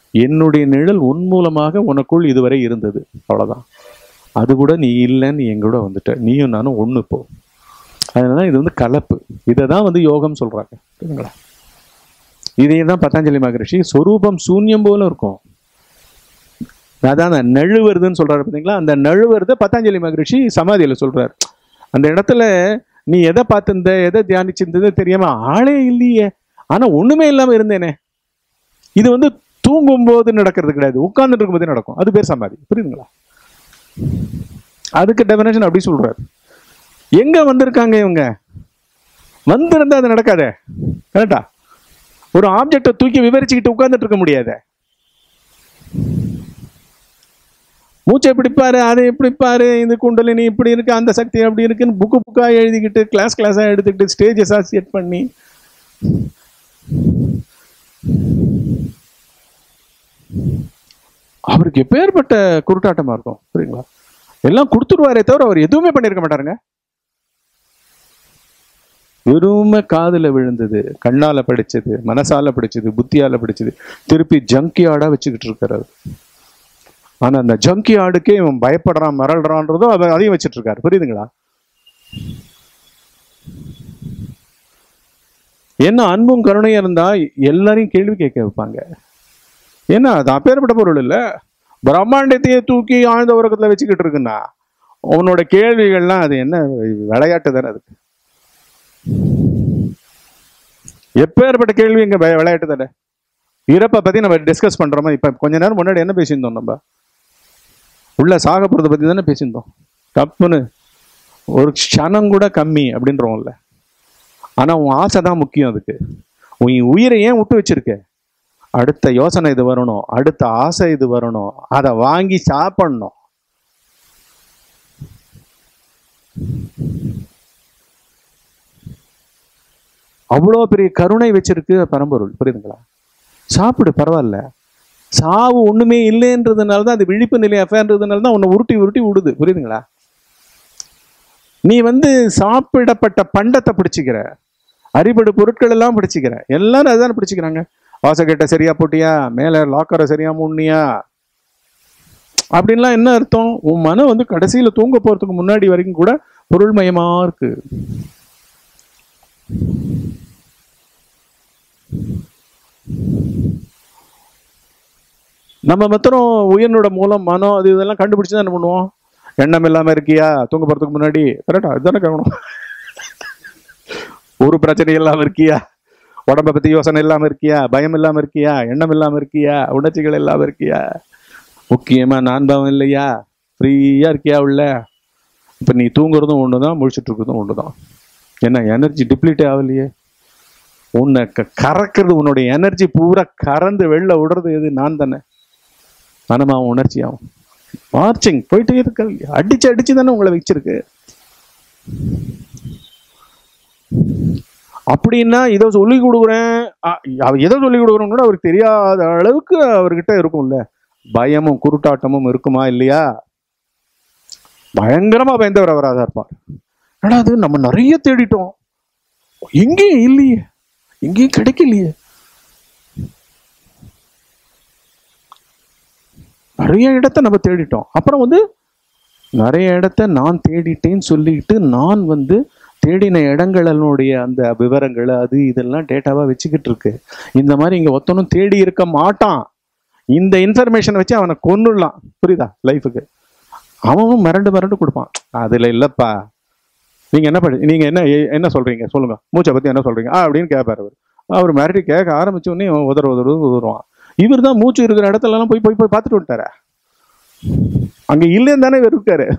என்னுடைய நிழல் உன் மூலமாக உனக்குள் இதுவரை இருந்தது அவ்வளவுதான் அது கூட நீ இல்லைன்னு என் கூட வந்துட்ட நீயும் நானும் ஒண்ணு இப்போ அதனால இது வந்து கலப்பு இதை தான் வந்து யோகம் சொல்றாங்க புரியுதுங்களா இதே தான் பதஞ்சலி மகரிஷி சொரூபம் சூன்யம் போல இருக்கும் அதான் அந்த நழுவுறதுன்னு சொல்றாரு பார்த்தீங்களா அந்த நழுவுறத பதஞ்சலி மகரிஷி சமாதியில சொல்றாரு அந்த இடத்துல நீ எதை பார்த்திருந்த எதை தியானிச்சிருந்தது தெரியாம ஆளே இல்லையே ஆனா ஒண்ணுமே இல்லாம இருந்தேனே இது வந்து தூங்கும் போது நடக்கிறது கிடையாது உட்கார்ந்துட்டு இருக்கும்போதே நடக்கும் அது பேர் சமாதி புரியுதுங்களா அதுக்கு டெபினேஷன் அப்படி சொல்றாரு எங்க வந்திருக்காங்க இவங்க வந்திருந்தா அது நடக்காதே கரெக்டா ஒரு ஆப்ஜெக்டை தூக்கி விவரிச்சுக்கிட்டு உட்கார்ந்துட்டு இருக்க முடியாதே மூச்சை பிடிப்பாரு அதை எப்படி பாரு இந்த குண்டலினி இப்படி இருக்கு அந்த சக்தி அப்படி இருக்குன்னு புக்கு புக்கா எழுதிக்கிட்டு கிளாஸ் கிளாஸா எடுத்துக்கிட்டு ஸ்டேஜ் அசோசியேட் பண்ணி அவருக்கு எப்பேற்பட்ட குருட்டாட்டமா இருக்கும் புரியுங்களா எல்லாம் கொடுத்துருவாரே தவிர அவர் எதுவுமே பண்ணியிருக்க மாட்டாருங்க வெறுமை காதுல விழுந்தது கண்ணால படிச்சது மனசால படிச்சது புத்தியால படிச்சது திருப்பி ஜங்கியாடா வச்சுக்கிட்டு இருக்காரு ஆனா அந்த ஜங்கி ஆடுக்கே இவன் பயப்படுறான் மிரள்றான்றதும் அதை அதையும் வச்சுட்டு இருக்காரு புரியுதுங்களா என்ன அன்பும் கருணையும் இருந்தா எல்லாரையும் கேள்வி கேட்க வைப்பாங்க ஏன்னா அது அப்பேற்பட்ட பொருள் இல்ல பிரம்மாண்டத்தையே தூக்கி ஆழ்ந்த உறக்கத்துல வச்சுக்கிட்டு இருக்குன்னா உன்னோட கேள்விகள்லாம் அது என்ன விளையாட்டு தானே அதுக்கு எப்பேற்பட்ட கேள்வி இங்க வி- விளையாட்டு தானே இறப்பை பத்தி நம்ம டிஸ்கஸ் பண்றோமா இப்ப கொஞ்ச நேரம் முன்னாடி என்ன பேசியிருந்தோம் நம்ம உள்ள சாக போறதை பத்தி தானே பேசியிருந்தோம் தப்புன்னு ஒரு க்ஷணம் கூட கம்மி அப்படின்றோம்ல ஆனா உன் ஆசை தான் முக்கியம் அதுக்கு உன் உயிரை ஏன் விட்டு வச்சிருக்க அடுத்த யோசனை இது வரணும் அடுத்த ஆசை இது வரணும் அதை வாங்கி சாப்பிடணும் அவ்வளோ பெரிய கருணை வச்சிருக்கு பரம்பொருள் புரியுதுங்களா சாப்பிடு பரவாயில்ல சாவு ஒண்ணுமே இல்லைன்றதுனால தான் அது விழிப்பு நிலை அஃபேர்ன்றதுனால தான் உன்னை உருட்டி உருட்டி விடுது புரியுதுங்களா நீ வந்து சாப்பிடப்பட்ட பண்டத்தை பிடிச்சிக்கிற அரிபடு பொருட்கள் எல்லாம் பிடிச்சிக்கிற எல்லாரும் அதுதானே பிடிச்சிக்கிறாங்க வாசகட்டை சரியா போட்டியா மேல லாக்கரை சரியா மூடனியா அப்படின்லாம் என்ன அர்த்தம் உன் மனம் வந்து கடைசியில தூங்க போறதுக்கு முன்னாடி வரைக்கும் கூட பொருள்மயமா இருக்கு நம்ம மாத்திரம் உயிரினோட மூலம் மனம் அது இதெல்லாம் கண்டுபிடிச்சு தான் என்ன பண்ணுவோம் எண்ணம் இல்லாம இருக்கியா தூங்க போறதுக்கு முன்னாடி கரெக்டா அதுதானே கேட்கணும் ஒரு பிரச்சனை இல்லாம இருக்கியா உடம்ப பத்தி யோசனை இல்லாம இருக்கியா பயம் இல்லாம இருக்கியா எண்ணம் இல்லாம இருக்கியா உணர்ச்சிகள் இல்லாம இருக்கியா முக்கியமா நான் பாவம் இல்லையா ஃப்ரீயா இருக்கியா உள்ள இப்ப நீ தூங்குறதும் ஒண்ணுதான் முழிச்சிட்டு இருக்கிறதும் ஒண்ணுதான் என்ன எனர்ஜி டிப்ளீட்டே ஆகலையே உன்னை க- கறக்கிறது உன்னுடைய எனர்ஜி பூரா கறந்து வெளில விடுறது எது நான் தானே மனமாவும் உணர்ச்சியாகும் மார்ச்சிங் போயிட்டே இருக்க அடிச்சு அடிச்சு தானே உங்களை வச்சிருக்கு அப்படின்னா இதை சொல்லி கொடுக்குறேன் அ- அவ எதை சொல்லி கொடுக்குறோம் கூட அவருக்கு தெரியாத அளவுக்கு அவர்கிட்ட இருக்கும்ல பயமும் குருட்டாட்டமும் இருக்குமா இல்லையா பயங்கரமா பயந்தவர் அவராக இருப்பார் ஆனா அது நம்ம நிறைய தேடிட்டோம் எங்கேயும் இல்லையே எங்கேயும் கிடைக்கலையே நிறைய இடத்த நம்ம தேடிட்டோம் அப்புறம் வந்து நிறைய இடத்த நான் தேடிட்டேன்னு சொல்லிட்டு நான் வந்து தேடின இடங்களுடைய அந்த விவரங்கள் அது இதெல்லாம் டேட்டாவா வச்சுக்கிட்டு இருக்கு இந்த மாதிரி இங்க ஒத்தனும் தேடி இருக்க மாட்டான் இந்த இன்ஃபர்மேஷன் வச்சு அவனை கொன்னுடலாம் புரியுதா லைஃபுக்கு அவனும் மிரண்டு மிரண்டு கொடுப்பான் அதுல இல்லப்பா நீங்க என்ன பண்ணி நீங்க என்ன எ- என்ன சொல்றீங்க சொல்லுங்க மூச்சை பத்தி என்ன சொல்றீங்க ஆ அப்படின்னு கேட்பாரு அவர் அவர் மிரட்டி கேட்க ஆரம்பிச்ச உடனே இவன் உதற உதற உதருவான் இவர் தான் மூச்சு இருக்கிற இடத்துல எல்லாம் போய் போய் போய் பார்த்துட்டு வந்துட்டாரு அங்க இல்லைன்னு தானே இவர் இருக்காரு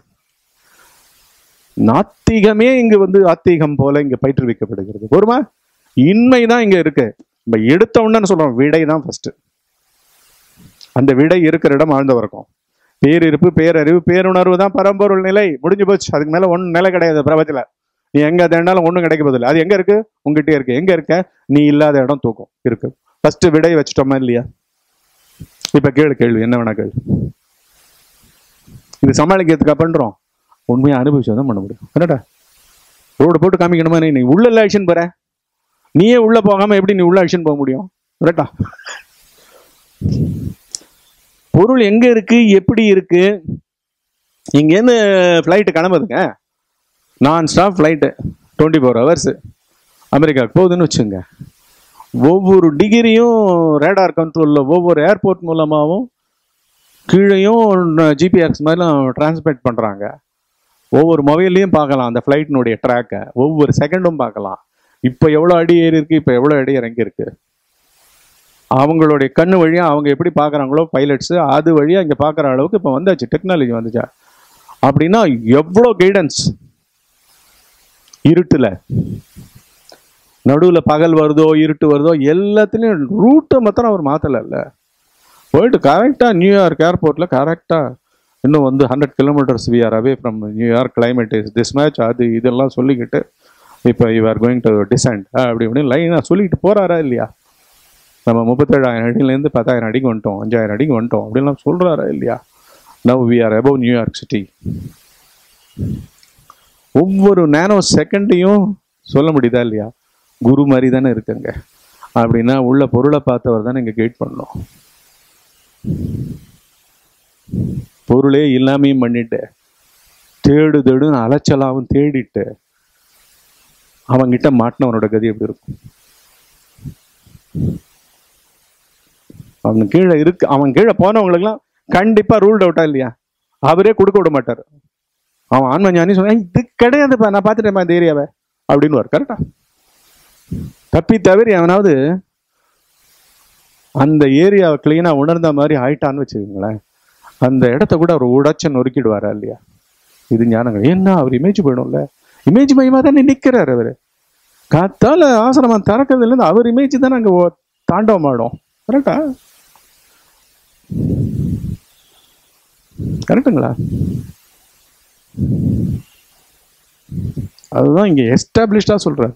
நாத்திகமே இங்க வந்து ஆத்திகம் போல இங்க பயிற்றுவிக்கப்படுகிறது பொறுமா இன்மைதான் இங்க இருக்கு நம்ம எடுத்த உடனே சொல்றோம் விடை தான் ஃபர்ஸ்ட் அந்த விடை இருக்கிற இடம் ஆழ்ந்த வரைக்கும் பேரிருப்பு பேரறிவு பேருணர்வு தான் பரம்பொருள் நிலை முடிஞ்சு போச்சு அதுக்கு மேல ஒன்றும் நிலை கிடையாது பிரபத்துல நீ எங்க தேடினாலும் ஒண்ணும் கிடைக்க போதில்லை அது எங்க இருக்கு உங்ககிட்டயே இருக்கு எங்க இருக்க நீ இல்லாத இடம் தூக்கம் இருக்கு ஃபர்ஸ்ட் விடை வச்சிட்டோமா இல்லையா இப்ப கேளு கேள்வி என்ன வேணா கேளு இது சமாளிக்கிறதுக்கா பண்றோம் உண்மையை அனுபவிச்சு தான் பண்ண முடியும் கரெக்டா ரோடு போட்டு காமிக்கணுமா நீ நீ உள்ள இல்ல ஆக்ஷன் போற நீயே உள்ள போகாம எப்படி நீ உள்ள ஆக்ஷன் போக முடியும் கரெக்டா பொருள் எங்க இருக்கு எப்படி இருக்கு இங்கேருந்து ஃப்ளைட்டு கிளம்புதுங்க non-stop flight twenty four hours அமெரிக்காவுக்கு போகுதுன்னு வச்சுங்க ஒவ்வொரு டிகிரியும் ரேடார் கண்ட்ரோலில் ஒவ்வொரு ஏர்போர்ட் மூலமாகவும் கீழேயும் ஜிபிஎக்ஸ் மாதிரிலாம் டிரான்ஸ்மிட் பண்ணுறாங்க ஒவ்வொரு மொபைல்லையும் பார்க்கலாம் அந்த ஃப்ளைட்டினுடைய ட்ராக்கை ஒவ்வொரு செகண்டும் பார்க்கலாம் இப்போ எவ்வளோ அடி ஏறி இருக்கு இப்போ எவ்வளோ அடி இறங்கி இருக்கு அவங்களுடைய கண்ணு வழியாக அவங்க எப்படி பார்க்குறாங்களோ பைலட்ஸு அது வழியாக இங்கே பார்க்குற அளவுக்கு இப்போ வந்தாச்சு டெக்னாலஜி வந்துச்சா அப்படின்னா எவ்வளோ கைடன்ஸ் இருட்டில் நடுவில் பகல் வருதோ இருட்டு வருதோ எல்லாத்துலேயும் ரூட்டை மாத்திரம் அவர் மாற்றலைல்ல போயிட்டு கரெக்டாக நியூயார்க் ஏர்போர்ட்டில் கரெக்டாக இன்னும் வந்து hundred kilometres we are away from New York climate is this match அது இதெல்லாம் சொல்லிக்கிட்டு இப்போ you are going to design அப்படி இப்படின்னு லைனாக சொல்லிக்கிட்டு போகிறாரா இல்லையா நம்ம முப்பத்தேழாயிரம் அடியிலேருந்து பத்தாயிரம் அடிக்கு வந்துட்டோம் அஞ்சாயிரம் அடிக்கு வந்துட்டோம் அப்படின்லாம் சொல்கிறாரா இல்லையா now we are above New York city ஒவ்வொரு நேனோ செகண்டையும் சொல்ல முடியுதா இல்லையா குரு மாதிரி தானே இருக்குங்க அப்படின்னா உள்ள பொருளை பார்த்தவர் தானே இங்கே கைட் பண்ணணும் பொருளே இல்லாமையும் பண்ணிட்டு தேடு தேடுன்னு அலைச்சலாவும் தேடிட்டு அவங்கிட்ட மாட்டினவனோட கதி எப்படி இருக்கும் அவன் கீழே இருக்கு அவன் கீழே போனவங்களுக்குலாம் கண்டிப்பா ரூல்ட் அவுட்டா இல்லையா அவரே கொடுக்க விட மாட்டார் அவன் ஆன்ம ஞானி சொன்னா இது கிடையாதுப்பா நான் பார்த்துட்டேன்ப்பா இந்த ஏரியாவை அப்படின்னு கரெக்டா தப்பி தவிர அவனாவது அந்த ஏரியாவை கிளீனா உணர்ந்த மாதிரி ஆயிட்டான்னு வச்சுக்கோங்களேன் அந்த இடத்த கூட அவர் உடைச்ச நொறுக்கிடுவாரா இல்லையா இது ஞானங்கள் ஏன்னா அவர் இமேஜ் போயிடும்ல இமேஜ் மையமா தானே நிக்கிறாரு அவரு காத்தால ஆசிரமம் திறக்கிறதுல இருந்து அவர் இமேஜ் தானே அங்க ஓ- தாண்டவம் ஆடும் கரெக்டா கரெக்டுங்களா அதுதான் இங்க எஸ்டாப்ளிஷ்டா சொல்றாரு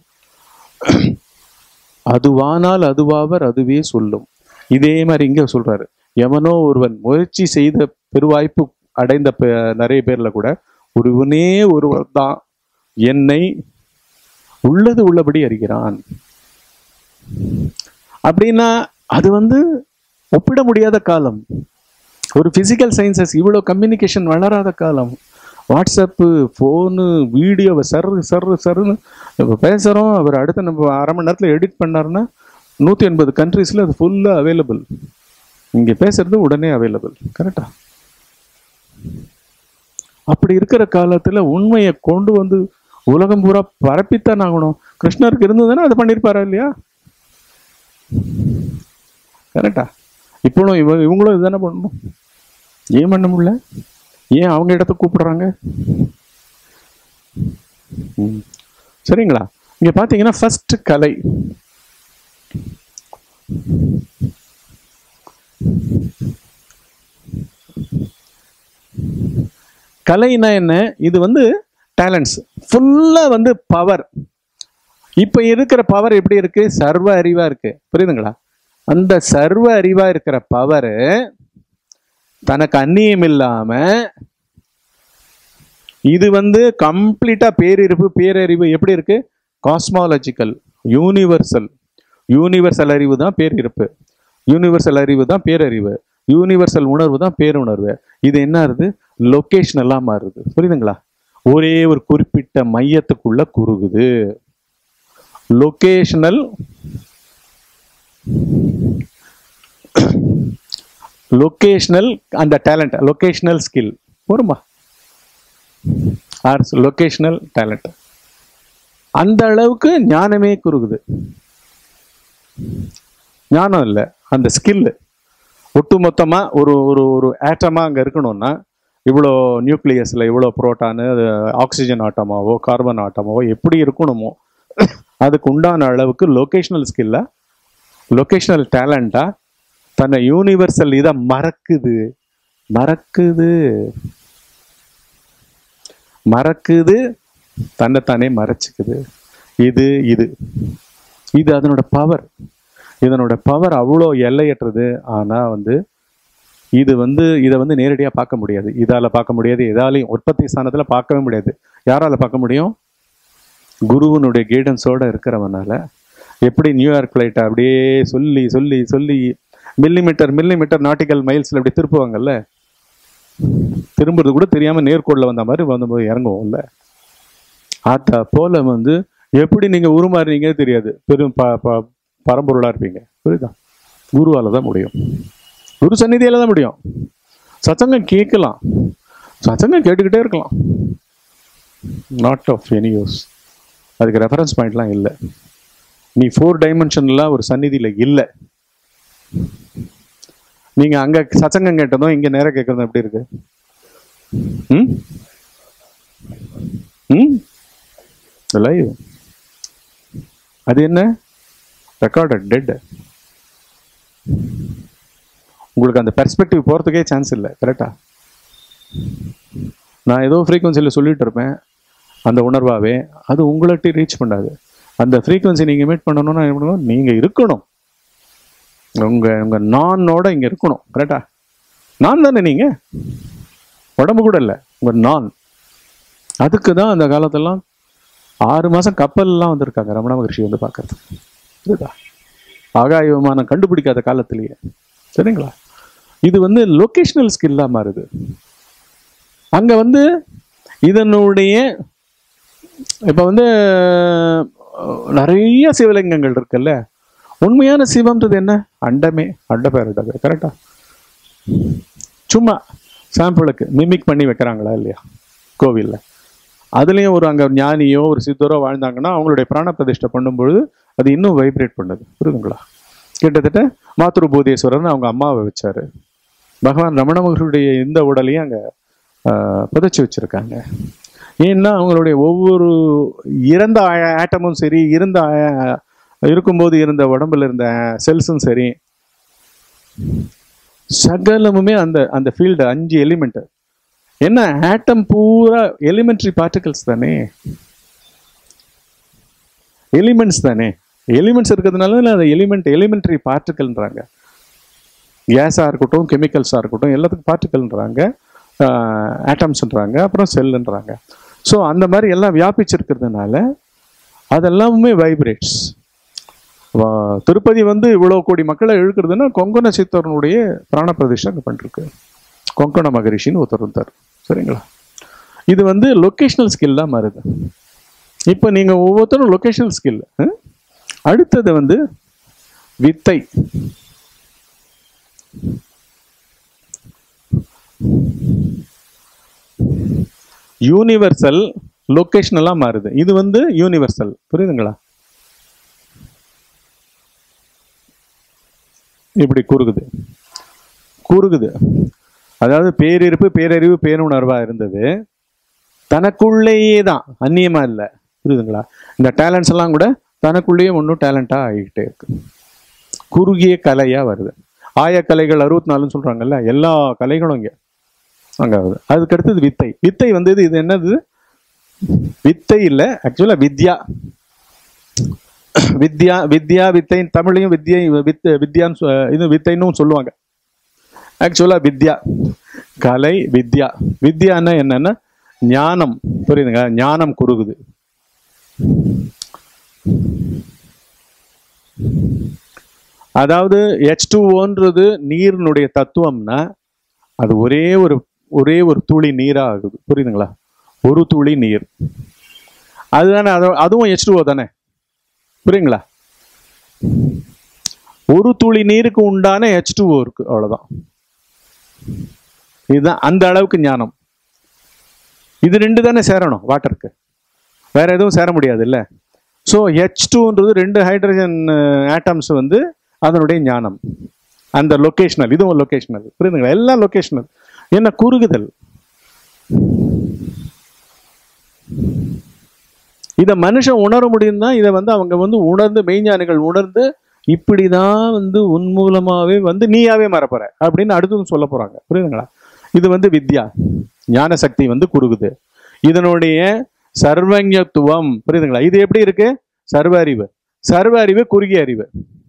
அதுவானால் அதுவாவர் அதுவே சொல்லும் இதே மாதிரி இங்க சொல்றாரு எவனோ ஒருவன் முயற்சி செய்த பெருவாய்ப்பு அடைந்த பே- நிறைய பேர்ல கூட ஒருவனே ஒருவர் தான் என்னை உள்ளது உள்ளபடி அறிகிறான் அப்படின்னா அது வந்து ஒப்பிட முடியாத காலம் ஒரு பிசிக்கல் சயின்சஸ் இவ்வளோ கம்யூனிகேஷன் வளராத காலம் வாட்ஸ்அப்பு ஃபோனு வீடியோவை சர்ரு சர்ரு சர்ருன்னு இப்போ பேசுகிறோம் அவர் அடுத்த நம்ம அரை மணி நேரத்தில் எடிட் பண்ணாருன்னா நூற்றி எண்பது கண்ட்ரீஸில் அது ஃபுல்லாக அவைலபிள் இங்கே பேசுறது உடனே அவைலபிள் கரெக்டா அப்படி இருக்கிற காலத்தில் உண்மையை கொண்டு வந்து உலகம் பூரா பரப்பித்தான் ஆகணும் கிருஷ்ணருக்கு இருந்ததுன்னா அதை பண்ணியிருப்பாரா இல்லையா கரெக்டா இப்போவும் இவ இவங்களும் இதுதானே பண்ணணும் ஏன் பண்ண முடியல ஏன் அவங்க இடத்த கூப்பிடுறாங்க ம். சரிங்களா இங்க பாத்தீங்கன்னா ஃபர்ஸ்ட் கலை கலைனா என்ன இது வந்து டேலண்ட்ஸ் ஃபுல்லா வந்து பவர் இப்ப இருக்கிற பவர் எப்படி இருக்கு சர்வ அறிவா இருக்கு புரியுதுங்களா அந்த சர்வ அறிவா இருக்கிற பவர் தனக்கு அந்நியம் இல்லாம இது வந்து கம்ப்ளீட்டா பேரிருப்பு பேரறிவு எப்படி இருக்கு காஸ்மாலஜிக்கல் யூனிவர்சல் யூனிவர்சல் அறிவு தான் பேரிருப்பு யூனிவர்சல் அறிவு தான் பேரறிவு யூனிவர்சல் உணர்வு தான் பேருணர்வு இது என்ன ஆகுது லொகேஷனலாக மாறுது புரியுதுங்களா ஒரே ஒரு குறிப்பிட்ட மையத்துக்குள்ள குறுகுது லொகேஷனல் லொகேஷனல் அந்த டேலண்ட் லொகேஷனல் ஸ்கில் போருமா ஆர் லொகேஷனல் டேலண்ட் அந்த அளவுக்கு ஞானமே குறுகுது ஞானம் இல்லை அந்த ஸ்கில் ஒட்டுமொத்தமாக ஒரு ஒரு ஒரு ஆட்டமாக அங்கே இருக்கணும்னா இவ்வளோ நியூக்ளியஸில் இவ்வளோ புரோட்டானு அது ஆக்சிஜன் ஆட்டமாவோ கார்பன் ஆட்டமாவோ எப்படி இருக்கணுமோ அதுக்கு உண்டான அளவுக்கு லொகேஷனல் ஸ்கில்ல லொகேஷனல் டேலண்டா தன்னை யூனிவர்சல் இதை மறக்குது மறக்குது மறக்குது தன்னைத்தானே மறைச்சிக்குது இது இது இது அதனோட பவர் இதனோட பவர் அவ்வளோ எல்லையற்றது ஆனால் வந்து இது வந்து இதை வந்து நேரடியாக பார்க்க முடியாது இதால் பார்க்க முடியாது எதாலையும் உற்பத்தி ஸ்தானத்தில் பார்க்கவே முடியாது யாரால பார்க்க முடியும் குருவனுடைய கைடன்ஸோட இருக்கிறவனால எப்படி நியூயார்க் ஃப்ளைட்டை அப்படியே சொல்லி சொல்லி சொல்லி மில்லிமீட்டர் மில்லிமீட்டர் நாட்டிக்கல் மைல்ஸ்ல இப்படி திருப்புவாங்கல்ல திரும்புறது கூட தெரியாம நேர்கோடில் வந்த மாதிரி வந்து போய் இறங்குவோம்ல ஆத்தா போல வந்து எப்படி நீங்க உருமாறுறீங்க தெரியாது பெரும் ப ப- பரம்பொருளா இருப்பீங்க புரியுதா குருவால தான் முடியும் குரு சந்நிதியால தான் முடியும் சச்சங்கம் கேட்கலாம் சச்சங்கம் கேட்டுக்கிட்டே இருக்கலாம் நாட் ஆஃப் எனி யூஸ் அதுக்கு ரெஃபரன்ஸ் பாயிண்ட்லாம் இல்லை நீ ஃபோர் டைமென்ஷன்லாம் ஒரு சந்நிதியில் இல்லை நீங்க அங்க சச்சங்கம் கேட்டதும் இங்க நேரம் கேட்கறதும் எப்படி இருக்கு ம் ம் லைவ் அது என்ன ரெக்கார்டட் டெட் உங்களுக்கு அந்த பெர்ஸ்பெக்டிவ் போகிறதுக்கே சான்ஸ் இல்லை கரெக்டா நான் ஏதோ ஃப்ரீக்வன்சியில் சொல்லிட்டு இருப்பேன் அந்த உணர்வாகவே அது உங்கள்கிட்ட ரீச் பண்ணாது அந்த ஃப்ரீக்வன்சி நீங்கள் மீட் பண்ணணும்னா என்ன பண்ணணும் நீங்கள் இருக்கணும் உங்கள் உங்கள் நானோட இங்கே இருக்கணும் கரெக்டா நான் தானே நீங்கள் உடம்பு கூட இல்லை உங்கள் நான் அதுக்கு தான் அந்த காலத்தெல்லாம் ஆறு மாதம் கப்பல்லாம் வந்திருக்காங்க ரமண மகர்ஷி வந்து பார்க்கறதுக்கு புரியுதா ஆகாய விமானம் கண்டுபிடிக்காத காலத்திலேயே சரிங்களா இது வந்து லொகேஷனல் ஸ்கில்லா மாறுது அங்க வந்து இதனுடைய இப்ப வந்து அஹ், நிறைய சிவலிங்கங்கள் இருக்குல்ல உண்மையான சிவம்ன்றது என்ன அண்டமே அண்ட பேரண்டமே கரெக்டா சும்மா சாம்பிளுக்கு மிமிக் பண்ணி வைக்கிறாங்களா இல்லையா கோவில்ல அதுலேயும் ஒரு அங்கே ஞானியோ ஒரு சித்தரோ வாழ்ந்தாங்கன்னா அவங்களுடைய பிராண பிரதிஷ்டை பண்ணும்பொழுது அது இன்னும் வைப்ரேட் பண்ணுது புரியுதுங்களா கிட்டத்தட்ட மாத்ரு பூதேஸ்வரர்னு அவங்க அம்மாவை வச்சாரு பகவான் ரமண மகர்களுடைய இந்த உடலையும் அங்கே புதைச்சி வச்சிருக்காங்க ஏன்னா அவங்களுடைய ஒவ்வொரு இறந்த ஆட்டமும் சரி இருந்த ஆ- இருக்கும்போது இருந்த உடம்புல இருந்த செல்ஸும் சரி சகலமுமே அந்த அந்த ஃபீல்டு அஞ்சு எலிமெண்ட் என்ன ஆட்டம் பூரா எலிமெண்ட்ரி பார்ட்டிகல்ஸ் தானே எலிமெண்ட்ஸ் தானே எலிமெண்ட்ஸ் இருக்கிறதுனால தான் அது எலிமெண்ட் எலிமெண்ட்ரி பார்ட்டிகல்ன்றாங்க கேஸாக இருக்கட்டும் கெமிக்கல்ஸாக இருக்கட்டும் எல்லாத்துக்கும் பார்ட்டிகல்ன்றாங்க ஆட்டம்ஸ்ன்றாங்க அப்புறம் செல்லுன்றாங்க ஸோ அந்த மாதிரி எல்லாம் வியாபிச்சிருக்கிறதுனால அதெல்லாமே வைப்ரேட்ஸ் திருப்பதி வந்து இவ்வளோ கோடி மக்களை இழுக்கிறதுன்னா கொங்கண சித்தரனுடைய பிராண பிரதிஷ்டை அங்கே பண்ணிருக்கு கொங்கண மகரிஷின்னு ஒருத்தர் இருந்தார் சரிங்களா இது வந்து லொக்கேஷனல் ஸ்கில்லாக மாறுது இப்போ நீங்கள் ஒவ்வொருத்தரும் லொக்கேஷனல் ஸ்கில் அடுத்தது வந்து வித்தை யூனிவர்சல் லொக்கேஷனலாக மாறுது இது வந்து யூனிவர்சல் புரியுதுங்களா இப்படி குறுகுது குறுகுது அதாவது பேரிருப்பு பேரறிவு பேருணர்வா இருந்தது தனக்குள்ளேயே தான் அந்நியமா இல்லை புரியுதுங்களா இந்த டேலண்ட்ஸ் எல்லாம் கூட தனக்குள்ளேயே ஒன்றும் டேலண்டாக ஆகிக்கிட்டே இருக்கு குறுகிய கலையா வருது ஆய கலைகள் அறுபத்தி நாலுன்னு சொல்றாங்கல்ல எல்லா கலைகளும் இங்க அங்க வருது அதுக்கு அடுத்தது வித்தை வித்தை வந்து இது இது என்னது வித்தை இல்லை ஆக்சுவலா வித்யா வித்யா வித்யா வித்தை தமிழையும் வித்யை வித் வித்யான்னு சொ- இது வித்தைன்னு சொல்லுவாங்க ஆக்சுவலா வித்யா கலை வித்யா வித்யான்னா என்னன்னா ஞானம் புரியுதுங்க ஞானம் குறுகுது அதாவது ஹெச் டூ ஓன்றது நீரினுடைய தத்துவம்னா அது ஒரே ஒரு ஒரே ஒரு துளி நீரா ஆகுது புரியுதுங்களா ஒரு துளி நீர் அதுதானே அது- அதுவும் ஹெச் டூ தானே புரியுங்களா ஒரு துளி நீருக்கு உண்டான ஹெச் டூ இருக்கு அவ்வளவுதான் இதுதான் அந்த அளவுக்கு ஞானம் இது ரெண்டு தானே சேரணும் வாட்டருக்கு வேற எதுவும் சேர முடியாது இல்ல ஸோ ஹெச் டூன்றது ரெண்டு ஹைட்ரஜன் ஆட்டம்ஸ் வந்து அதனுடைய ஞானம் அந்த லொகேஷனல் இதுவும் லொகேஷனல் புரியுதுங்களா எல்லாம் லொகேஷனல் என்ன குறுகுதல் இதை மனுஷன் உணர முடியும் தான் இதை வந்து அவங்க வந்து உணர்ந்து மெய்ஞானிகள் உணர்ந்து இப்படிதான் வந்து உன் மூலமாவே வந்து நீயாவே மாறப்போற அப்படின்னு அடுத்தது சொல்ல போறாங்க புரியுதுங்களா இது வந்து வித்யா ஞான சக்தி வந்து குறுகுது இதனுடைய சர்வஞத்துவம் புரியுதுங்களா இது எப்படி இருக்கு சர்வ அறிவு சர்வ அறிவு குறுகிய அறிவு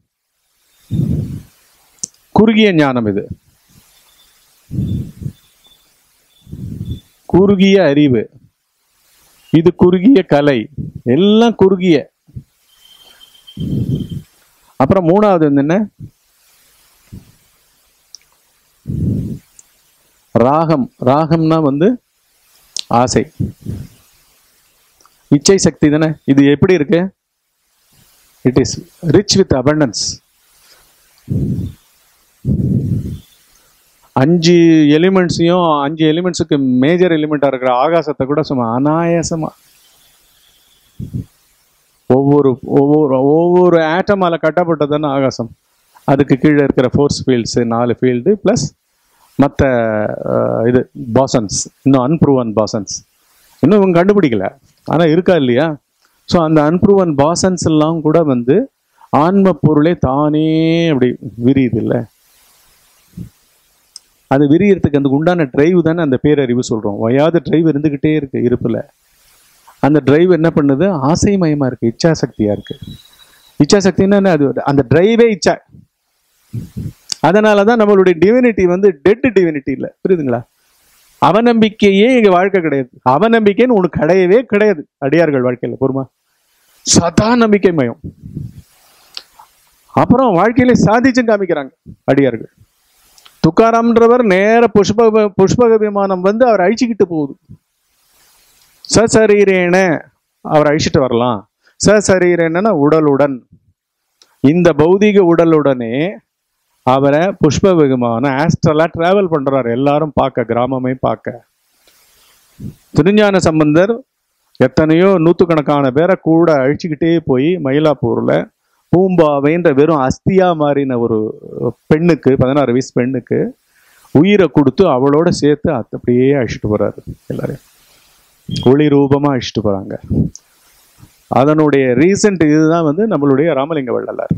குறுகிய ஞானம் இது குறுகிய அறிவு இது குறுகிய கலை எல்லாம் குறுகிய அப்புறம் மூணாவது வந்து என்ன ராகம் ராகம்னா வந்து ஆசை இச்சை சக்தி தானே இது எப்படி இருக்கு it is rich with abundance அஞ்சு எலிமெண்ட்ஸையும் அஞ்சு எலிமெண்ட்ஸுக்கு மேஜர் எலிமெண்ட்டாக இருக்கிற ஆகாசத்தை கூட சும்மா அனாயாசமா ஒவ்வொரு ஒவ்வொரு ஒவ்வொரு ஆட்டமால கட்டப்பட்டதான ஆகாசம் அதுக்கு கீழே இருக்கிற ஃபோர்ஸ் ஃபீல்ட்ஸு நாலு ஃபீல்டு ப்ளஸ் மற்ற இது பாசன்ஸ் இன்னும் அன்ப்ரூவன் பாசன்ஸ் இன்னும் இவங்க கண்டுபிடிக்கல ஆனால் இருக்கா இல்லையா ஸோ அந்த அன்ப்ரூவன் பாசன்ஸ் எல்லாம் கூட வந்து ஆன்ம பொருளே தானே அப்படி விரியுது இல்லை அது விரியறதுக்கு அந்த உண்டான டிரைவ் தானே அந்த பேரறிவு சொல்கிறோம் வயாத டிரைவ் இருந்துக்கிட்டே இருக்கு இருப்பில் அந்த டிரைவ் என்ன பண்ணுது ஆசைமயமாக இருக்கு இச்சாசக்தியாக இருக்கு இச்சாசக்தின்னா என்ன அது அந்த டிரைவே இச்சா அதனால தான் நம்மளுடைய டிவினிட்டி வந்து டெட் டிவினிட்டி இல்லை புரியுதுங்களா அவநம்பிக்கையே இங்க வாழ்க்கை கிடையாது அவநம்பிக்கைன்னு ஒன்று கிடையவே கிடையாது அடியார்கள் வாழ்க்கையில் பொறுமா சதா நம்பிக்கை மயம் அப்புறம் வாழ்க்கையில சாதிச்சும் காமிக்கிறாங்க அடியார்கள் துக்காராம்ன்றவர் நேர புஷ்ப புஷ்பக விமானம் வந்து அவர் அழிச்சுக்கிட்டு போகுது சசரீரேன அவர் அழிச்சிட்டு வரலாம் சசரீரேன உடலுடன் இந்த பௌதிக உடலுடனே அவரை புஷ்ப விமானம் ஆஸ்ட்ரலா டிராவல் பண்றாரு எல்லாரும் பார்க்க கிராமமே பார்க்க திருஞான சம்பந்தர் எத்தனையோ நூற்றுக்கணக்கான பேரை கூட அழிச்சுக்கிட்டே போய் மயிலாப்பூர்ல பூம்பாவைன்ற வெறும் அஸ்தியா மாறின ஒரு பெண்ணுக்கு பதினாறு வயசு பெண்ணுக்கு உயிரை கொடுத்து அவளோட சேர்த்து அத் அப்படியே அழிச்சிட்டு போறாரு எல்லாரையும் ஒளி ரூபமா அழிச்சிட்டு போறாங்க அதனுடைய ரீசன்ட் இதுதான் வந்து நம்மளுடைய ராமலிங்க வள்ளலார்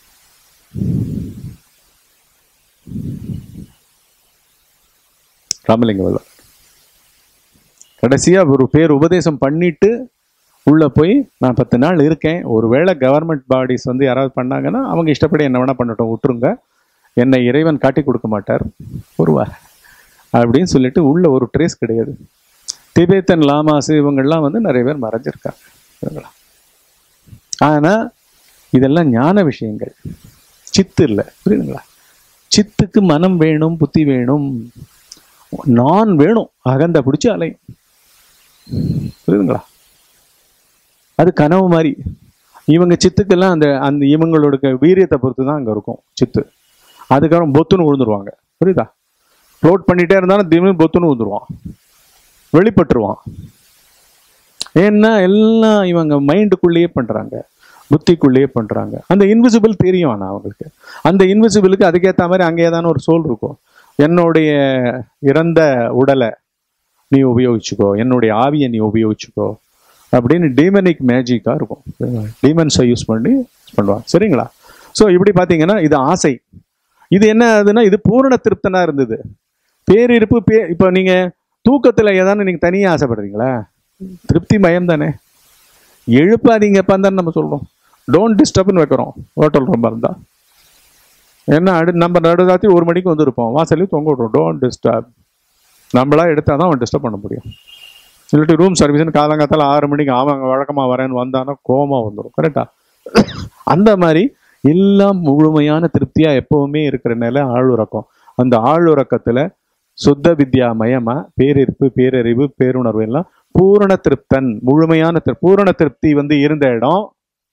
ராமலிங்க வள்ளலார் கடைசியா ஒரு பேர் உபதேசம் பண்ணிட்டு உள்ள போய் நான் பத்து நாள் இருக்கேன் ஒருவேளை கவர்மெண்ட் பாடிஸ் வந்து யாராவது பண்ணாங்கன்னா அவங்க இஷ்டப்படி என்ன வேணா பண்ணட்டும் விட்டுருங்க என்னை இறைவன் காட்டி கொடுக்க மாட்டார் ஒருவா அப்படின்னு சொல்லிட்டு உள்ள ஒரு ட்ரேஸ் கிடையாது திபேத்தன் லாமாஸ் இவங்கெல்லாம் வந்து நிறைய பேர் மறைஞ்சிருக்காங்க இவங்களா. ஆனா இதெல்லாம் ஞான விஷயங்கள் சித்து இல்லை புரியுதுங்களா சித்துக்கு மனம் வேணும் புத்தி வேணும் நான் வேணும் அகந்த பிடிச்சி அலையும் புரியுதுங்களா அது கனவு மாதிரி இவங்க சித்துக்கெல்லாம் அந்த அந்த இவங்களோட க- வீரியத்தை பொறுத்து தான் அங்கே இருக்கும் சித்து அதுக்கப்புறம் பொத்துன்னு விழுந்துருவாங்க புரியுதா ஃப்ளோட் பண்ணிட்டே இருந்தாலும் திடீர்னு பொத்துன்னு விழுந்துருவான் வெளிப்பட்டுருவான் ஏன்னா எல்லாம் இவங்க மைண்டுக்குள்ளேயே பண்றாங்க புத்திக்குள்ளேயே பண்றாங்க அந்த இன்விசிபிள் தெரியும் ஆனா அவங்களுக்கு அந்த இன்விசிபிளுக்கு அதுக்கேற்ற மாதிரி அங்கே ஏதான ஒரு சோல் இருக்கும் என்னுடைய இறந்த உடலை நீ உபயோகிச்சுக்கோ என்னுடைய ஆவியை நீ உபயோகிச்சுக்கோ அப்படின்னு டீமனிக் மேஜிக்காக இருக்கும் டீமன்ஸை யூஸ் பண்ணி பண்ணுவாங்க சரிங்களா ஸோ இப்படி பார்த்தீங்கன்னா இது ஆசை இது என்ன ஆகுதுன்னா இது பூரண திருப்தனா இருந்தது பேரிருப்பு பே இப்போ நீங்கள் தூக்கத்தில் ஏதானு நீங்கள் தனியாக ஆசைப்படுறீங்களா திருப்தி மயம் தானே எழுப்பாதீங்கப்பா தான் நம்ம சொல்கிறோம் டோன்ட் டிஸ்டர்ப்னு வைக்கிறோம் ஹோட்டல் ரொம்ப இருந்தால் என்ன அடு நம்ம நடுராத்தி ஒரு மணிக்கு வந்திருப்போம் வாசலையும் தொங்க விட்றோம் டோன்ட் டிஸ்டர்ப் நம்மளா எடுத்தால் தான் அவன் டிஸ்டர்ப் பண்ண முடியும் இல்லாட்டி ரூம் சர்வீஸ்னு காலங்காத்தால ஆறு மணிக்கு அவன் வழக்கமாக வரேன்னு வந்தானா கோமா வந்துடும் கரெக்டா அந்த மாதிரி எல்லாம் முழுமையான திருப்தியாக எப்பவுமே இருக்கிற நிலை ஆளுறக்கம் அந்த ஆளுறக்கத்தில் சுத்த வித்யா மயமா பேரிருப்பு பேரறிவு பேருணர்வு எல்லாம் பூரண திருப்தன் முழுமையான திரு பூரண திருப்தி வந்து இருந்த இடம்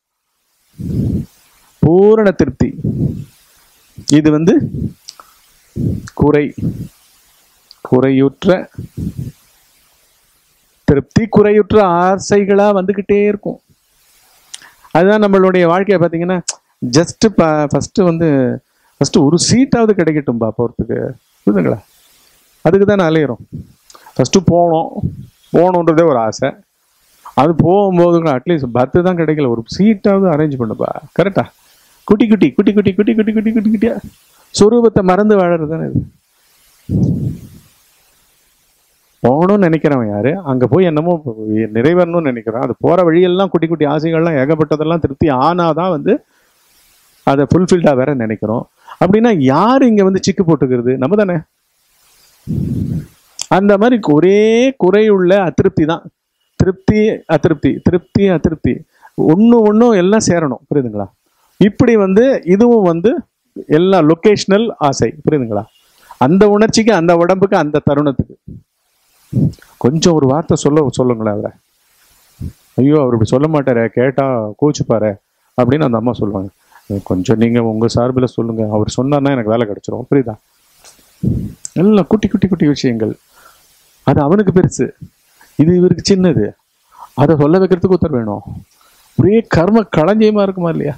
பூரண திருப்தி இது வந்து குறை குறையுற்ற திருப்தி குறையுற்ற ஆசைகளா வந்துகிட்டே இருக்கும் அதுதான் நம்மளுடைய வாழ்க்கையை பார்த்தீங்கன்னா ஜஸ்ட் ஃபர்ஸ்ட் வந்து ஃபர்ஸ்ட் ஒரு சீட்டாவது கிடைக்கட்டும்பா போகிறதுக்கு புரியுதுங்களா அதுக்கு தான் அலையிறோம் ஃபர்ஸ்ட் போனோம் போகணுன்றதே ஒரு ஆசை அது போகும்போது அட்லீஸ்ட் பத்து தான் கிடைக்கல ஒரு சீட்டாவது அரேஞ்ச் பண்ணுப்பா கரெக்டா குட்டி குட்டி குட்டி குட்டி குட்டி குட்டி குட்டி குட்டி குட்டியா சொரூபத்தை மறந்து வாழறது தானே இது போகணும்னு நினைக்கிறவன் யாரு அங்க போய் என்னமோ நிறைவேறணும்னு நினைக்கிறான் அது போற வழியெல்லாம் குட்டி குட்டி ஆசைகள்லாம் ஏகப்பட்டதெல்லாம் திருப்தி ஆனாதான் வந்து அதை ஃபுல்ஃபில்டா வேற நினைக்கிறோம் அப்படின்னா யார் இங்க வந்து சிக்கு போட்டுக்கிறது நம்ம தானே அந்த மாதிரி ஒரே குறையுள்ள அதிருப்தி தான் திருப்தி அதிருப்தி திருப்தி அதிருப்தி ஒன்று ஒன்றும் எல்லாம் சேரணும் புரியுதுங்களா இப்படி வந்து இதுவும் வந்து எல்லா லொகேஷ்னல் ஆசை புரியுதுங்களா அந்த உணர்ச்சிக்கு அந்த உடம்புக்கு அந்த தருணத்துக்கு கொஞ்சம் ஒரு வார்த்தை சொல்ல சொல்லுங்களேன் அவரை ஐயோ அவர் இப்படி சொல்ல மாட்டாரே கேட்டா கோச்சுப்பாரு அப்படின்னு அந்த அம்மா சொல்லுவாங்க கொஞ்சம் நீங்க உங்க சார்பில் சொல்லுங்க அவர் சொன்னார்னா எனக்கு வேலை கிடைச்சிரும் புரியுதா எல்லாம் குட்டி குட்டி குட்டி விஷயங்கள் அது அவனுக்கு பெருசு இது இவருக்கு சின்னது அதை சொல்ல வைக்கிறதுக்கு ஒருத்தர் வேணும் ஒரே கர்ம களஞ்சியமா இருக்குமா இல்லையா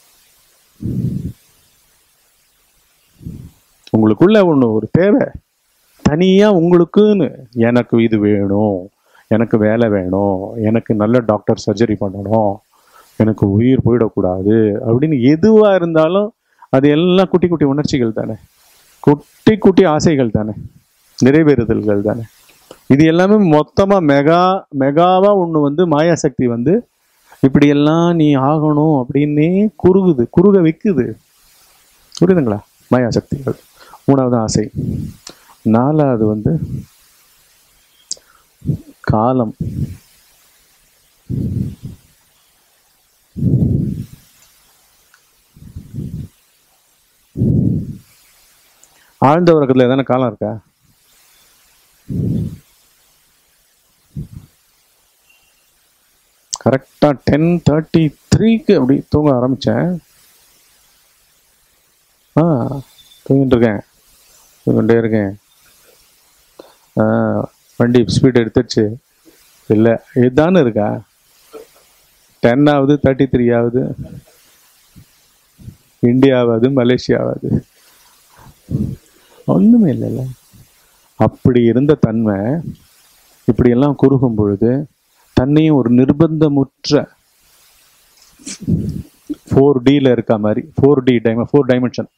உங்களுக்குள்ள ஒண்ணு ஒரு தேவை தனியா உங்களுக்குன்னு எனக்கு இது வேணும் எனக்கு வேலை வேணும் எனக்கு நல்ல டாக்டர் சர்ஜரி பண்ணணும் எனக்கு உயிர் போயிடக்கூடாது அப்படின்னு எதுவா இருந்தாலும் அது எல்லாம் குட்டி குட்டி உணர்ச்சிகள் தானே குட்டி குட்டி ஆசைகள் தானே நிறைவேறுதல்கள் தானே இது எல்லாமே மொத்தமா மெகா மெகாவா ஒண்ணு வந்து மாயாசக்தி வந்து இப்படியெல்லாம் நீ ஆகணும் அப்படின்னே குறுகுது குறுக வைக்குது புரியுதுங்களா மாயாசக்திகள் மூணாவது ஆசை நாலாவது வந்து காலம் ஆழ்ந்த உறக்கத்துல எதனா காலம் இருக்கா கரெக்டா டென் தேர்ட்டி த்ரீக்கு அப்படி தூங்க ஆரம்பிச்சேன் ஆ தூங்கிட்டு இருக்கேன் தூங்கிட்டே இருக்கேன் ஆ வண்டி ஸ்பீட் எடுத்துருச்சு இல்லை இதுதானே இருக்கா டென் ஆகுது தேர்ட்டி த்ரீ ஆகுது இந்தியாவாது மலேசியாவாது ஒன்றுமே இல்லைல்ல அப்படி இருந்த தன்மை இப்படியெல்லாம் குறுகும் பொழுது தன்னையும் ஒரு நிர்பந்தமுற்ற ஃபோர் டியில் இருக்க மாதிரி ஃபோர் டி டைம ஃபோர் டைமென்ஷன்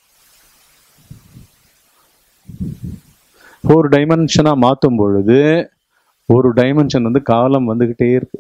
ஃபோர் டைமென்ஷனாக மாற்றும் பொழுது ஒரு டைமென்ஷன் வந்து காலம் வந்துக்கிட்டே இருக்கு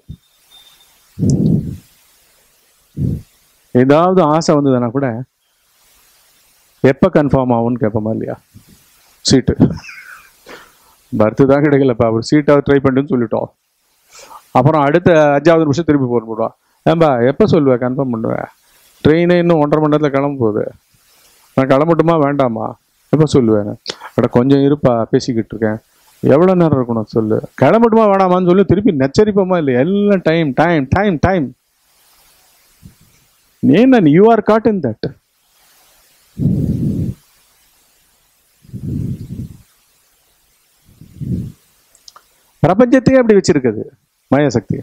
ஏதாவது ஆசை வந்ததுன்னா கூட எப்போ கன்ஃபார்ம் ஆகும்னு கேட்போமா இல்லையா சீட்டு பர்த்து தான் கிடைக்கலப்பா ஒரு சீட்டாவது ட்ரை பண்ணுன்னு சொல்லிட்டோம் அப்புறம் அடுத்த அஞ்சாவது நிமிஷம் திருப்பி போன் போடுவான் ஏன்பா எப்போ சொல்லுவேன் கன்ஃபார்ம் பண்ணுவேன் ட்ரெயினே இன்னும் ஒன்றரை மணி நேரத்தில் கிளம்ப போகுது நான் கிளம்பட்டுமா வேண்டாமா எப்போ சொல்லுவேன் அட கொஞ்சம் இருப்பா பேசிக்கிட்டு இருக்கேன் எவ்வளோ நேரம் இருக்கணும் சொல்லு கிளம்பட்டுமா வேணாமான்னு சொல்லி திருப்பி நச்சரிப்போமா இல்லை எல்லாம் டைம் டைம் டைம் டைம் ஏன்னா you are caught in that பிரபஞ்சத்தையே அப்படி வச்சிருக்குது மாயாசக்தி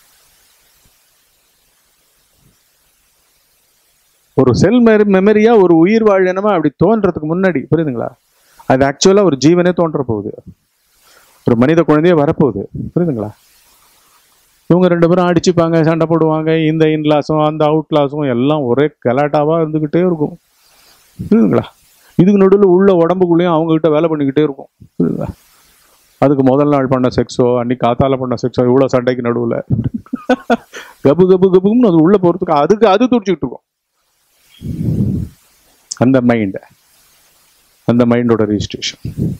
ஒரு செல் மெமரியா ஒரு உயிர் வாழினமா அப்படி தோன்றதுக்கு முன்னாடி புரியுதுங்களா அது ஆக்சுவலா ஒரு ஜீவனே தோன்ற போகுது ஒரு மனித குழந்தையே வரப்போகுது புரியுதுங்களா இவங்க ரெண்டு பேரும் அடிச்சுப்பாங்க சண்டை போடுவாங்க இந்த இன்லாஸும் அந்த அவுட்லாஸும் எல்லாம் ஒரே கலாட்டாவா இருந்துகிட்டே இருக்கும் புரியுதுங்களா இதுக்கு நடுவில் உள்ள உடம்புக்குள்ளேயும் அவங்க கிட்ட வேலை பண்ணிக்கிட்டே இருக்கும் புரியுதுங்களா அதுக்கு முதல் நாள் பண்ண செக்ஸோ அன்னைக்கு காத்தால பண்ண செக்ஸோ இவ்வளோ சண்டைக்கு நடுவில் கபு கபு கபுன்னு அது உள்ள போறதுக்கு அதுக்கு அது துடிச்சிக்கிட்டு இருக்கும் அந்த மைண்ட் அந்த மைண்டோட ரிஜிஸ்ட்ரேஷன்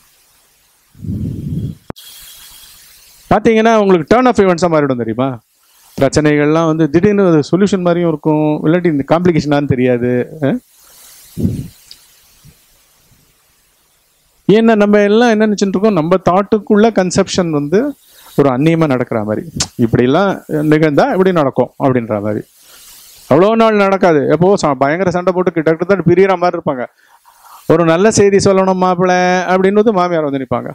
பார்த்தீங்கன்னா உங்களுக்கு டேர்ன் ஆஃப் ஈவெண்ட்ஸாக மாறிடும் தெரியுமா பிரச்சனைகள்லாம் வந்து திடீர்னு சொல்யூஷன் மாதிரியும் இருக்கும் இல்லாட்டி இந்த காம்ப்ளிகேஷனான்னு தெரியாது அஹ்? ஏன்னா நம்ம எல்லாம் என்ன நினைச்சிட்டு இருக்கோம் நம்ம தாட்டுக்குள்ள கன்செப்ஷன் வந்து ஒரு அந்நியமா நடக்கிற மாதிரி இப்படிலாம் நிகழ்ந்தா இப்படி நடக்கும் அப்படின்ற மாதிரி அவ்வளோ நாள் நடக்காது எப்போ ச- பயங்கர சண்டை போட்டு கிட்ட பிரியற மாதிரி இருப்பாங்க ஒரு நல்ல செய்தி சொல்லணும் மாப்பிள்ளை அப்படின்னு மாமியார் வந்து நிற்பாங்க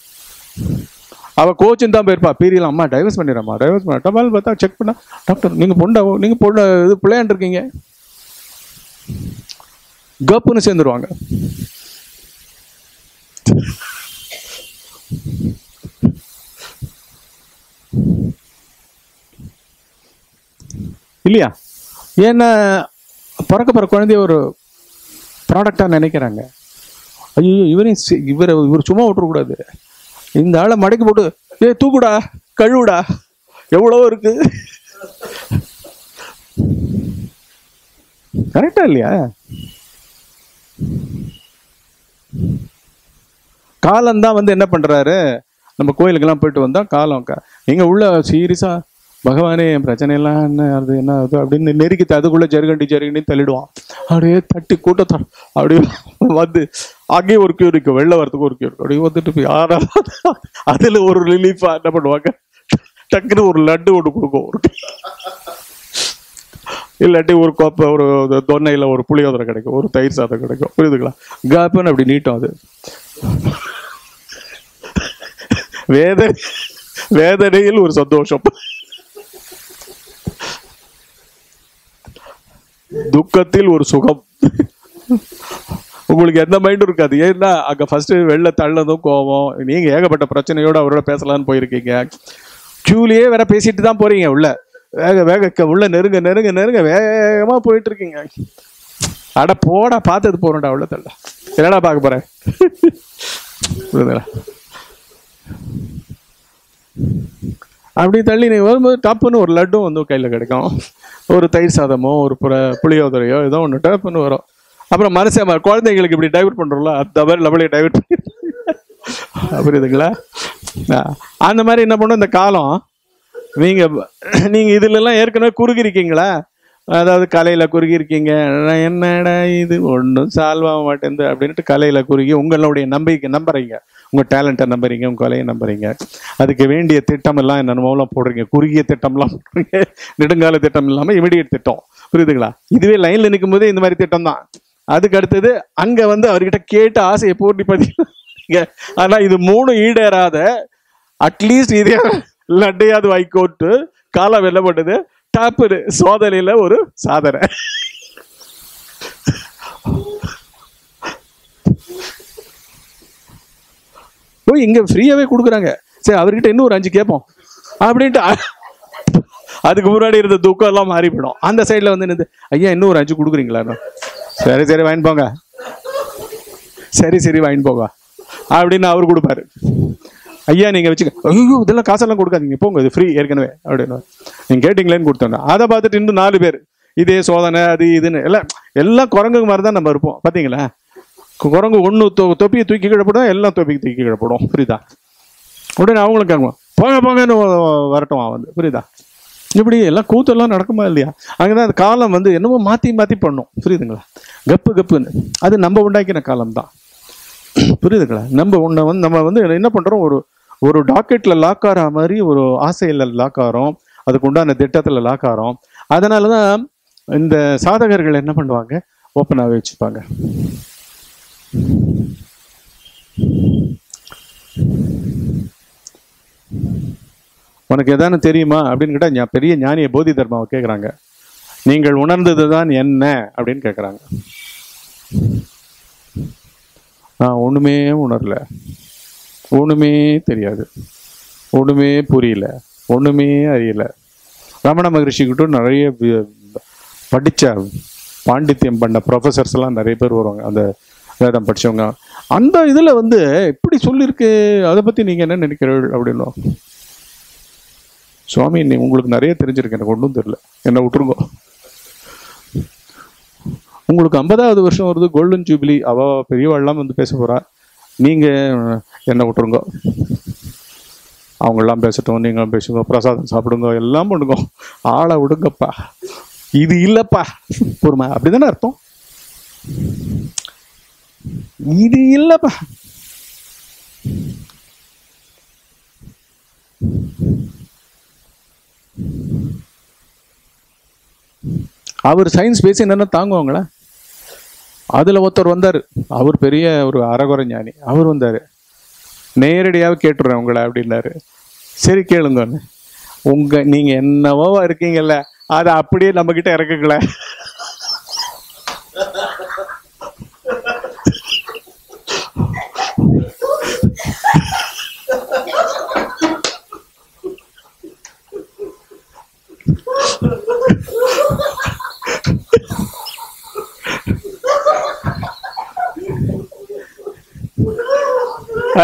அவ கோச்சின் தான் போயிருப்பா பீரியலாம் அம்மா டைவர்ஸ் பண்ணிடுறம்மா டைவர்ஸ் பண்ண டபால் பார்த்தா செக் பண்ணா டாக்டர் நீங்க பொண்ணா நீங்க பொண்ணு இது பிள்ளையாண்டு இருக்கீங்க கப்புன்னு சேர்ந்துருவாங்க இல்லையா ஏன்னா பிறக்க பிற குழந்தைய ஒரு ப்ராடக்டாக நினைக்கிறாங்க ஐயோ இவரையும் சி- இவரை இவர் சும்மா விட்டுறக்கூடாது இந்த ஆளை மடக்கி போட்டு ஏ தூக்குடா கழுவுடா எவ்வளோ இருக்கு கரெக்டா இல்லையா காலம் தான் வந்து என்ன பண்றாரு நம்ம கோயிலுக்கெல்லாம் போயிட்டு வந்தா காலம் க- எங்க உள்ள சீரியஸா பகவானே என் பிரச்சனை எல்லாம் என்ன அது என்ன அது அப்படின்னு நெருக்கி அதுக்குள்ள ஜருகண்டி ஜருகண்டி தள்ளிடுவான் அப்படியே தட்டி கூட்டத்தை அப்படியே வந்து அங்கேயே ஒரு கியூ இருக்கு வெளில வரதுக்கு ஒரு கியூ இருக்கு அப்படியே வந்துட்டு போய் யாரா அதுல ஒரு ரிலீஃபா என்ன பண்ணுவாங்க டக்குன்னு ஒரு லட்டு ஒன்று கொடுக்கும் ஒரு இல்லாட்டி ஒரு கோப்பை ஒரு தொன்னையில ஒரு புளியோதரை கிடைக்கும் ஒரு தயிர் சாதம் கிடைக்கும் புரியுதுங்களா காப்புன்னு அப்படி நீட்டும் அது வேதனை வேதனையில் ஒரு சந்தோஷம் துக்கத்தில் ஒரு சுகம் உங்களுக்கு எந்த மைண்டும் இருக்காது ஏன்னா அங்க ஃபர்ஸ்ட் வெளில தள்ளதும் கோவம் நீங்க ஏகப்பட்ட பிரச்சனையோட அவரோட பேசலாம்னு போயிருக்கீங்க கியூலயே வேற பேசிட்டு தான் போறீங்க உள்ள வேக வேக க- உள்ள நெருங்க நெருங்க நெருங்க வேகமா போயிட்டு இருக்கீங்க அட போடா பார்த்தது போறேன்டா உள்ள தள்ள என்னடா பார்க்க போறேன் புரியுதுங்களா அப்படி தள்ளி நீங்க வரும்போது டப்புன்னு ஒரு லட்டும் வந்து கையில கிடைக்கும் ஒரு தயிர் சாதமோ ஒரு புற புளியோதரையோ ஏதோ ஒன்று டப்புன்னு வரும் அப்புறம் மனசே மா- குழந்தைங்களுக்கு இப்படி டைவர்ட் பண்றோம்ல அந்த மாதிரி நம்மளே டைவர்ட் பண்ணி புரியுதுங்களா ஆ, அந்த மாதிரி என்ன பண்ணும் இந்த காலம் நீங்க நீங்க இதுல எல்லாம் ஏற்கனவே குறுகி இருக்கீங்களா அதாவது கலையில குறுகி இருக்கீங்க நான் என்னடா இது ஒன்றும் சால்வ் ஆக மாட்டேங்குது அப்படின்ட்டு கலையில குறுகி உங்களுடைய நம்பிக்கை நம்புறீங்க உங்க டேலண்ட்டை நம்புறீங்க உங்க கலையை நம்புறீங்க அதுக்கு வேண்டிய திட்டம் எல்லாம் என்னென்னமோலாம் போடுறீங்க குறுகிய திட்டம்லாம் போடுறீங்க நெடுங்கால திட்டம் இல்லாம இமிடியட் திட்டம் புரியுதுங்களா இதுவே லைன்ல நிற்கும் போதே இந்த மாதிரி திட்டம் தான் அதுக்கு அடுத்தது அங்க வந்து அவர்கிட்ட கேட்டு ஆசையை பூர்த்தி பண்ணி ஆனா இது மூணு ஈடேறாத அட்லீஸ்ட் இதே லட்டையாவது வாய்க்கோட்டு காலம் என்ன பண்ணுது டாப்பு சோதனையில ஒரு சாதனை ஓ இங்க ஃப்ரீயாவே கொடுக்குறாங்க சரி அவர்கிட்ட இன்னும் ஒரு அஞ்சு கேட்போம் அப்படின்ட்டு அ- அதுக்கு முன்னாடி இருந்த துக்கம் எல்லாம் மாறி போயிடும் அந்த சைடுல வந்து என்னது ஐயா இன்னும் ஒரு அஞ்சு கொடுக்குறீங்களா சரி சரி வாங்கிட்டு போங்க சரி சரி வாங்கிட்டு போங்க அப்படின்னு அவர் கொடுப்பாரு ஐயா நீங்க வச்சுக்க ஐயோ இதெல்லாம் காசெல்லாம் கொடுக்காதீங்க போங்க இது ஃப்ரீ ஏற்கனவே அப்படின்னு நீங்க கேட்டீங்களேன்னு கொடுத்தோங்க அதை பார்த்துட்டு இன்னும் நாலு பேர் இதே சோதனை அது இதுன்னு எல்லாம் எல்லாம் குரங்கு மாதிரி தான் நம்ம இருப்போம் பாத்தீங்களா கு- குரங்கு ஒன்று தொப்பியை தூக்கி கிழப்படும் எல்லாம் தொப்பிக்கு தூக்கி கிழப்படும் புரியுதா உடனே அவங்களும் கேட்கும் போங்க போங்கன்னு வ- வரட்டும் அவன் வந்து புரியுதா இப்படி எல்லாம் கூத்தெல்லாம் நடக்குமா இல்லையா அங்கதான் அந்த காலம் வந்து என்னமோ மாத்தி மாத்தி பண்ணும் புரியுதுங்களா கப்பு கப்புன்னு அது நம்ம உண்டாக்கின காலம் தான் புரியுதுங்களா நம்ம உன்னை வந்து நம்ம வந்து என்ன பண்றோம் ஒரு ஒரு டாக்கெட்ல லாக் ஆகிற மாதிரி ஒரு ஆசையில லாக் ஆகிறோம் அதுக்கு உண்டான திட்டத்துல லாக் ஆகிறோம் அதனாலதான் இந்த சாதகர்கள் என்ன பண்ணுவாங்க ஓப்பனாகவே வச்சுப்பாங்க உனக்கு எதானு தெரியுமா அப்படின்னு கேட்டா ஞா- பெரிய ஞானிய போதி தர்மாவை கேட்குறாங்க நீங்கள் உணர்ந்தது தான் என்ன அப்படின்னு கேட்குறாங்க நான் ஒண்ணுமே உணரல ஒண்ணுமே தெரியாது ஒண்ணுமே புரியல ஒண்ணுமே அறியல ரமண மகரிஷி கிட்ட நிறைய வி- படிச்ச பாண்டித்யம் பண்ண ப்ரொஃபசர்ஸ் எல்லாம் நிறைய பேர் வருவாங்க அந்த வேதம் படிச்சவங்க அந்த இதுல வந்து இப்படி சொல்லியிருக்கு அதை பத்தி நீங்க என்ன நினைக்கிறீர்கள் அப்படின்னும் சுவாமி நீ உங்களுக்கு நிறைய தெரிஞ்சிருக்கு எனக்கு ஒன்றும் தெரியல என்ன விட்டுருங்க உங்களுக்கு ஐம்பதாவது வருஷம் வருது கோல்டன் ஜூபிலி அவ பெரியவாள்லாம் வந்து பேச போறா நீங்க என்ன விட்டுருங்க அவங்கெல்லாம் பேசட்டும் நீங்களும் பேசுங்க பிரசாதம் சாப்பிடுங்க எல்லாம் பண்ணுங்க ஆளை விடுங்கப்பா இது இல்லப்பா பொறுமை அப்படிதானே அர்த்தம் இது இல்லப்பா அவர் சயின்ஸ் பேசி என்னென்ன தாங்குவாங்களா அதுல ஒருத்தர் வந்தார் அவர் பெரிய ஒரு அறகுறை ஞானி அவர் வந்தாரு நேரடியாக கேட்டுறேன் உங்களை அப்படின்னாரு சரி கேளுங்கன்னு உங்க நீங்க என்னவோ இருக்கீங்கல்ல அதை அப்படியே நம்ம கிட்ட இறக்குங்கள ஆ?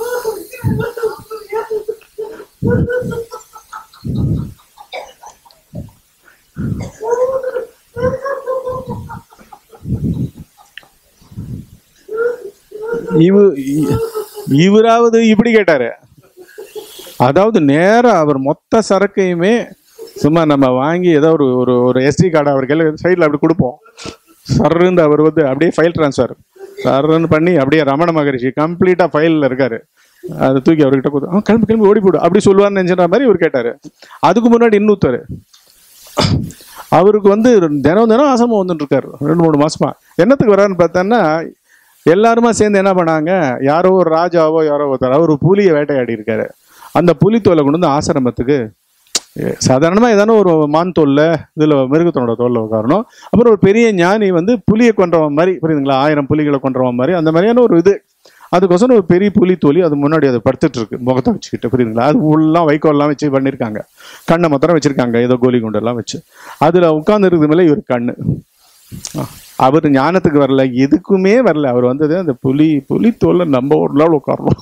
இவ இ- இவராவது இப்படி கேட்டாரு அதாவது நேரா அவர் மொத்த சரக்கையுமே சும்மா நம்ம வாங்கி ஏதோ ஒரு ஒரு ஒரு எஸ்டி கார்டு அவர் கையில் சைடில் அப்படி கொடுப்போம் சர்ன்னு அவர் வந்து அப்படியே ஃபைல் ட்ரான்ஸ்ஃபர் சர்ன்னு பண்ணி அப்படியே ரமண மகரிஷி கம்ப்ளீட்டாக ஃபைலில் இருக்காரு அதை தூக்கி அவர்கிட்ட கொடுத்து "ஆ, கிளம்பி கிளம்பி ஓடி போடு அப்படி சொல்லுவார்னு நினைச்சிற மாதிரி இவர் கேட்டார் அதுக்கு முன்னாடி இன்னொருத்தர் அவருக்கு வந்து தினம் தினம் ஆசமா வந்துட்டு இருக்காரு ரெண்டு மூணு மாசமா என்னத்துக்கு வரான்னு பார்த்தோன்னா எல்லாருமா சேர்ந்து என்ன பண்ணாங்க யாரோ ஒரு ராஜாவோ யாரோ ஒருத்தர் அவர் புலியை வேட்டையாடி இருக்காரு அந்த புலி தோலை கொண்டு வந்து ஆசிரமத்துக்கு சாதாரணமாக ஏதான ஒரு மான் தோல்ல இதில் மிருகத்தோட தோல்ல உட்காரணும் அப்புறம் ஒரு பெரிய ஞானி வந்து புலியை கொன்றவன் மாதிரி புரியுதுங்களா ஆயிரம் புலிகளை கொன்றவன் மாதிரி அந்த மாதிரியான ஒரு இது அதுக்கோசரம் ஒரு பெரிய புலி தோலி அது முன்னாடி அது படுத்துட்டு இருக்கு முகத்தை வச்சுக்கிட்டு புரியுதுங்களா அது ஃபுல்லாக வைக்கோல்லாம் வச்சு பண்ணியிருக்காங்க கண்ணை மாத்திரம் வச்சிருக்காங்க ஏதோ கோலி குண்டெல்லாம் வச்சு அதில் உட்கார்ந்து இருக்குது மேலே இவர் கண்ணு அவர் ஞானத்துக்கு வரல எதுக்குமே வரல அவர் வந்தது அந்த புலி புலி தோல்ல நம்ம ஒரு நாள் உட்காரணும்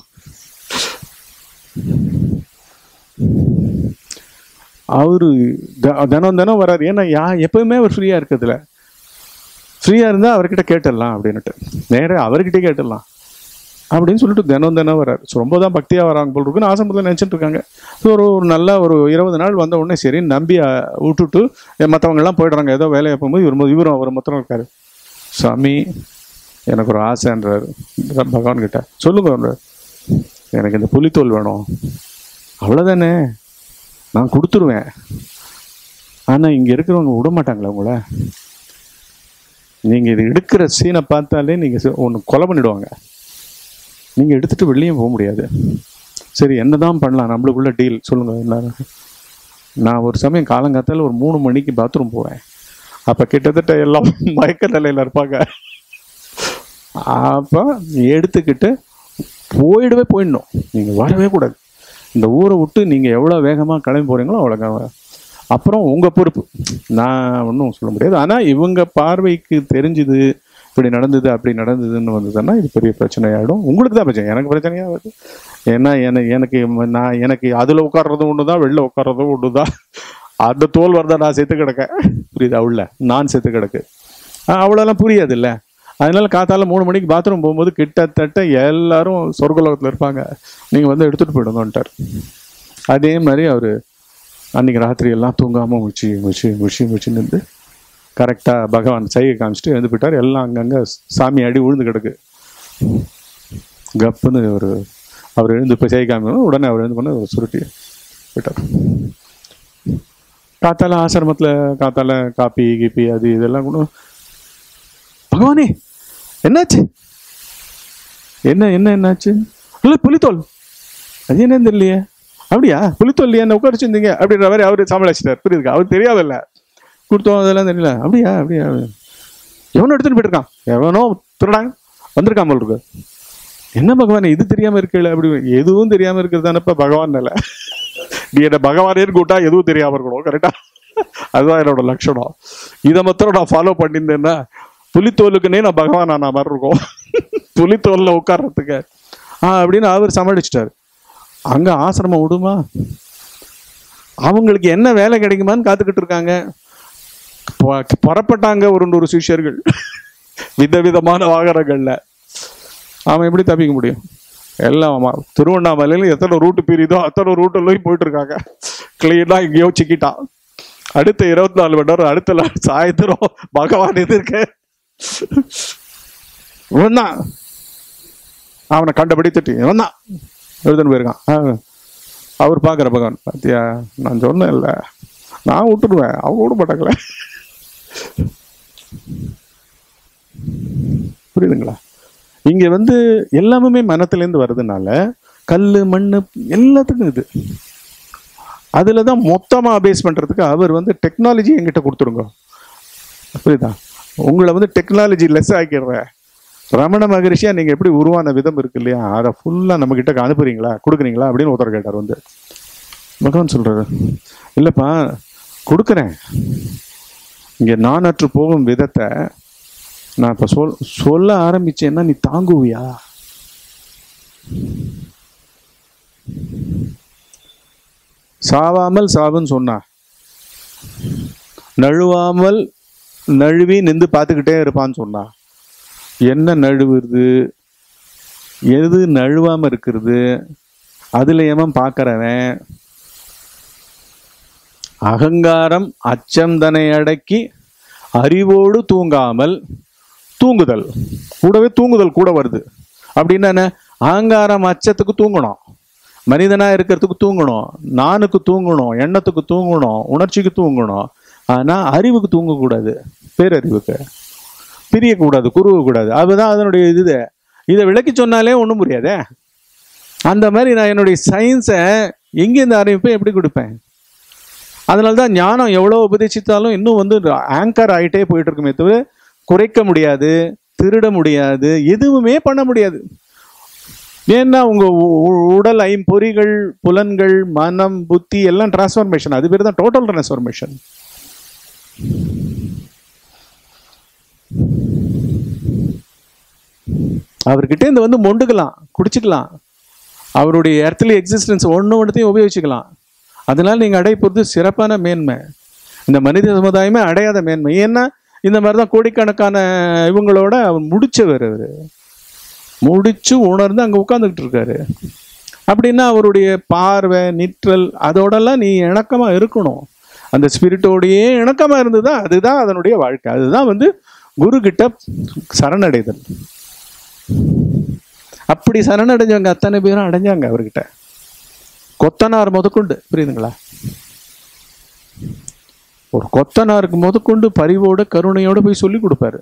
அவரு த- தினம் தினம் வர்றாரு ஏன்னா யா எப்பவுமே அவர் ஃப்ரீயா இருக்கிறதுல ஃப்ரீயா இருந்தா அவர்கிட்ட கேட்டுடலாம் அப்படின்னுட்டு நேரா அவர்கிட்ட கேட்டுடலாம் அப்படின்னு சொல்லிட்டு தினம் தினம் வர்றாரு ஸோ ரொம்ப தான் பக்தியாக வராங்க போல் இருக்குன்னு ஆசம்பத்தில் நினச்சிட்டு இருக்காங்க ஸோ ஒரு ஒரு நல்ல ஒரு இருபது நாள் வந்த உடனே சரி நம்பி அஹ், விட்டுட்டு மற்றவங்கெல்லாம் போயிடுறாங்க ஏதோ வேலையை போகும்போது இவர் இவரும் அவர் மொத்தம் இருக்காரு சாமி எனக்கு ஒரு ஆசைன்றாரு பகவான் கிட்ட சொல்லுங்க அவரு. எனக்கு இந்த புலித்தோல் வேணும் அவ்வளோதானே நான் கொடுத்துருவேன் ஆனால் இங்கே இருக்கிறவங்க விட மாட்டாங்களே உங்களை நீங்கள் இது எடுக்கிற சீனை பார்த்தாலே நீங்கள் ஒன்று கொலை பண்ணிடுவாங்க நீங்கள் எடுத்துட்டு வெளியே போக முடியாது சரி என்னதான் பண்ணலாம் நம்மளுக்குள்ள டீல் சொல்லுங்க என்ன நான் ஒரு சமயம் காலங்காத்தால ஒரு மூணு மணிக்கு பாத்ரூம் போவேன் அப்போ கிட்டத்தட்ட எல்லாம் மயக்க நிலையில் இருப்பாங்க அப்போ எடுத்துக்கிட்டு போயிடவே போயிடணும் நீங்கள் வரவே கூடாது இந்த ஊரை விட்டு நீங்கள் எவ்வளோ வேகமாக கிளம்பி போகிறீங்களோ அவ்வளோ அப்புறம் உங்கள் பொறுப்பு நான் ஒன்றும் சொல்ல முடியாது ஆனால் இவங்க பார்வைக்கு தெரிஞ்சுது இப்படி நடந்தது அப்படி நடந்ததுன்னு வந்ததுன்னா இது பெரிய பிரச்சனையாயிடும் உங்களுக்கு தான் பிரச்சனை எனக்கு பிரச்சனையாகுது ஏன்னா எனக்கு எனக்கு நான் எனக்கு அதில் உட்கார்றதும் ஒன்று தான் வெளில உட்கார்றதும் ஒன்று தான் அந்த தோல் வரதா நான் செத்து கிடக்க புரியுதா உள்ள நான் செத்து கிடக்கு ஆஹ் அவ்வளோலாம் புரியாது இல்லை அதனால காத்தால மூணு மணிக்கு பாத்ரூம் போகும்போது கிட்டத்தட்ட எல்லாரும் சொர்க்கலோகத்தில் இருப்பாங்க நீங்கள் வந்து எடுத்துகிட்டு போயிடுங்கன்ட்டார் அதே மாதிரி அவர் அன்னைக்கு ராத்திரி எல்லாம் தூங்காமல் முழிச்சு முழிச்சு முழிச்சு முழிச்சு நின்று கரெக்டாக பகவான் சைகை காமிச்சிட்டு எழுந்து போயிட்டார் எல்லாம் அங்கங்கே சாமி அடி விழுந்து கிடக்கு கப்புன்னு ஒரு அவர் எழுந்து போய் சைகை காமிக்கணும் உடனே அவர் எழுந்து பண்ண சுருட்டி போயிட்டார் காத்தால ஆசிரமத்தில் காத்தால காப்பி கீப்பி அது இதெல்லாம் கூட பகவானே என்னாச்சு என்ன என்ன என்னாச்சு இல்லை புலித்தோல் அது என்னன்னு தெரியலையே அப்படியா புலித்தோல் இல்லையா என்ன உட்கார வச்சிருந்தீங்க அப்படின்ற மாதிரி அவர் சமாளிச்சிட்டார் புரியுதுக்கா அவர் தெரியாதில்ல கொடுத்தோம் அதெல்லாம் தெரியல அப்படியா அப்படியா எவனோ எடுத்துட்டு போயிட்டுருக்கான் எவனோ திருடாங்க வந்திருக்கான் போல் இருக்கு என்ன பகவானே இது தெரியாம இருக்கல அப்படி எதுவும் தெரியாம இருக்கிறது தானப்ப பகவான் நிலை நீ என்ன பகவானேன்னு கூட்டா எதுவும் தெரியாம இருக்கணும் கரெக்டா அதுதான் என்னோட லட்சணம் இதை மாத்திரம் நான் ஃபாலோ பண்ணியிருந்தேன்னா புலித்தோலுக்குன்னே நான் பகவான் ஆன மாதிரி இருக்கும் புலித்தோல்ல உட்கார்றதுக்கு ஆ அப்படின்னு அவர் சமாளிச்சிட்டாரு அங்க ஆசிரமம் விடுமா அவங்களுக்கு என்ன வேலை கிடைக்குமான்னு காத்துக்கிட்டு இருக்காங்க பொ- புறப்பட்டாங்க ஒரு நூறு சிஷ்யர்கள் விதவிதமான வாகனங்கள்ல அவன் எப்படி தப்பிக்க முடியும் எல்லாம் ஆமா. திருவண்ணாமலையில எத்தனை ரூட்டு பிரியுதோ அத்தனை ரூட்டுலையும் போயிட்டு இருக்காங்க கிளீனா எங்கேயோ சிக்கிட்டான் அடுத்த இருபத்தி நாலு மணி நேரம் அடுத்த நாள் சாயந்தரம் பகவான் எதிர்க்க இவன் தான் அவனை கண்டபடி திட்டி இவன் தான் எழுதுன்னு போயிருக்கான் ஆ. அவர் பார்க்குற பகவான் பாத்தியா நான் சொன்னேன்ல நான் விட்டுடுவேன் அவங்க விட மாட்டாங்களே புரியுதுங்களா இங்க வந்து எல்லாமே மனத்திலேருந்து வருதுனால கல் மண் எல்லாத்துக்கும் இது அதில் தான் மொத்தமாக பேஸ் பண்ணுறதுக்கு அவர் வந்து டெக்னாலஜி என்கிட்ட கொடுத்துருங்க புரியுதா உங்களை வந்து டெக்னாலஜி லெஸ் ஆக்கிடுறேன் ரமண மகரிஷியா நீங்கள் எப்படி உருவான விதம் இருக்கு இல்லையா அதை ஃபுல்லாக நம்மக்கிட்ட அனுப்புறீங்களா கொடுக்குறீங்களா அப்படின்னு ஒருத்தர் கேட்டார் வந்து பகவான் சொல்றாரு இல்லைப்பா கொடுக்குறேன் இங்கே நானற்று போகும் விதத்தை நான் இப்போ சொல் சொல்ல ஆரம்பிச்சேன்னா நீ தாங்குவியா சாவாமல் சாவுன்னு சொன்னா நழுவாமல் நழுவி நின்று பார்த்துக்கிட்டே இருப்பான்னு சொன்னா என்ன நழுவுறது எது நழுவாம இருக்கிறது அதுல எவன் பார்க்கறவன் அகங்காரம் அச்சந்தனை அடக்கி அறிவோடு தூங்காமல் தூங்குதல் கூடவே தூங்குதல் கூட வருது அப்படின்னா என்ன அகங்காரம் அச்சத்துக்கு தூங்கணும் மனிதனா இருக்கிறதுக்கு தூங்கணும் நானுக்கு தூங்கணும் எண்ணத்துக்கு தூங்கணும் உணர்ச்சிக்கு தூங்கணும் ஆனா அறிவுக்கு தூங்கக்கூடாது பேரறிவுக்கு பிரியக்கூடாது குருவக்கூடாது அதுதான் அதனுடைய இது இதை விளக்கி சொன்னாலே ஒன்றும் புரியாதே அந்த மாதிரி நான் என்னுடைய சயின்ஸை எங்கேருந்து ஆரம்பிப்பேன் எப்படி கொடுப்பேன் அதனால தான் ஞானம் எவ்வளோ உபதேசித்தாலும் இன்னும் வந்து ஆங்கர் ஆகிட்டே போயிட்டு இருக்குமே தவிர குறைக்க முடியாது திருட முடியாது எதுவுமே பண்ண முடியாது ஏன்னா உங்க உ- உ- உடல் ஐம்பொறிகள் புலன்கள் மனம் புத்தி எல்லாம் டிரான்ஸ்ஃபர்மேஷன் அது பேர் தான் டோட்டல் டிரான்ஸ்ஃபர்மேஷன் அவர்கிட்ட இருந்து வந்து மொண்டுக்கலாம் குடிச்சுக்கலாம் அவருடைய எர்த்லி எக்ஸிஸ்டன்ஸ் ஒன்று ஒன்றுத்தையும் உபயோகிச்சுக்கலாம் அதனால நீங்கள் அடைய போகிறது சிறப்பான மேன்மை இந்த மனித சமுதாயமே அடையாத மேன்மை ஏன்னா இந்த மாதிரி தான் கோடிக்கணக்கான இவங்களோட அவர் முடிச்சவர் அவர் முடிச்சு உணர்ந்து அங்கே உட்காந்துக்கிட்டு இருக்காரு அப்படின்னா அவருடைய பார்வை நிற்றல் அதோடலாம் நீ இணக்கமாக இருக்கணும் அந்த ஸ்பிரிட்டோடையே இணக்கமாக இருந்ததா அதுதான் அதனுடைய வாழ்க்கை அதுதான் வந்து குரு கிட்ட சரணடைதல் அப்படி சரணடைஞ்சவங்க அத்தனை பேரும் அடைஞ்சாங்க அவர்கிட்ட கொத்தனார் முதற்கொண்டு புரியுதுங்களா ஒரு கொத்தனாருக்கு முதற்கொண்டு பரிவோட கருணையோட போய் சொல்லி கொடுப்பாரு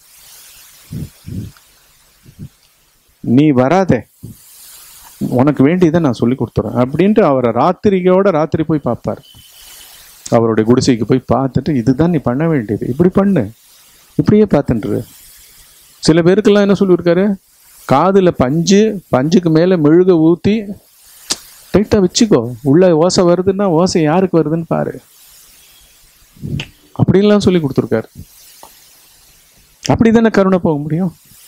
நீ வராதே உனக்கு வேண்டியதை நான் சொல்லி கொடுத்துறேன் அப்படின்ட்டு அவரை ராத்திரியோட ராத்திரி போய் பார்ப்பார் அவருடைய குடிசைக்கு போய் பார்த்துட்டு இதுதான் நீ பண்ண வேண்டியது இப்படி பண்ணு இப்படியே பார்த்துட்டுரு சில பேருக்கெல்லாம் என்ன சொல்லியிருக்காரு காதில் பஞ்சு பஞ்சுக்கு மேலே மெழுக ஊற்றி டைட்டாக வச்சுக்கோ உள்ள ஓசை வருதுன்னா ஓசை யாருக்கு வருதுன்னு பாரு அப்படின்லாம் சொல்லி கொடுத்துருக்காரு அப்படி தானே கருணை போக முடியும்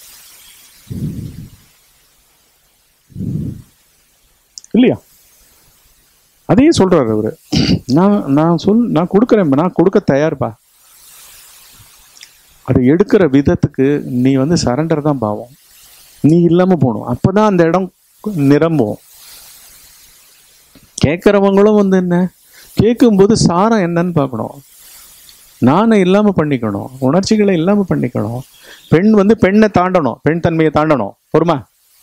இல்லையா அதையே சொல்றாரு அவரு நான் நான் சொல் நான் கொடுக்குறேன் நான் கொடுக்க தயார்ப்பா அதை எடுக்கிற விதத்துக்கு நீ வந்து சரண்டர் தான் பாவம் நீ இல்லாம போகணும் அப்பதான் அந்த இடம் நிரம்பும் கேட்குறவங்களும் வந்து என்ன கேட்கும்போது சாரம் என்னன்னு பார்க்கணும் நானை இல்லாம பண்ணிக்கணும் உணர்ச்சிகளை இல்லாம பண்ணிக்கணும் பெண் வந்து பெண்ணை தாண்டணும் பெண் தன்மையை தாண்டணும் பொறுமா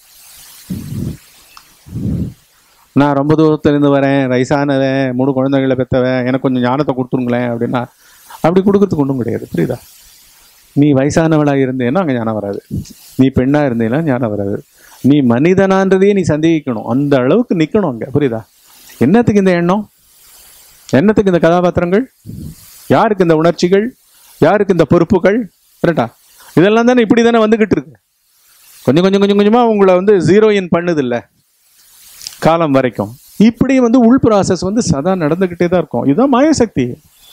நான் ரொம்ப தூரத்துலேருந்து வரேன் வயசானவன் மூணு குழந்தைகளை பெற்றவன் எனக்கு கொஞ்சம் ஞானத்தை கொடுத்துருங்களேன் அப்படின்னா அப்படி கொடுக்கறதுக்கு ஒன்றும் கிடையாது புரியுதா நீ வயசானவளாக இருந்தேன்னா அங்கே ஞானம் வராது நீ பெண்ணாக இருந்தேன்னா ஞானம் வராது நீ மனிதனான்றதையே நீ சந்தேகிக்கணும் அந்த அளவுக்கு நிற்கணும் அங்கே புரியுதா என்னத்துக்கு இந்த எண்ணம் என்னத்துக்கு இந்த கதாபாத்திரங்கள் யாருக்கு இந்த உணர்ச்சிகள் யாருக்கு இந்த பொறுப்புகள் கரெக்டா இதெல்லாம் தானே இப்படி தானே வந்துக்கிட்டு இருக்கு கொஞ்சம் கொஞ்சம் கொஞ்சம் கொஞ்சமாக உங்களை வந்து ஜீரோயின் பண்ணுது இல்ல காலம் வரைக்கும் இப்படி வந்து உள் ப்ராசஸ் வந்து சதா நடந்துக்கிட்டே தான் இருக்கும் இதுதான் மாயசக்தி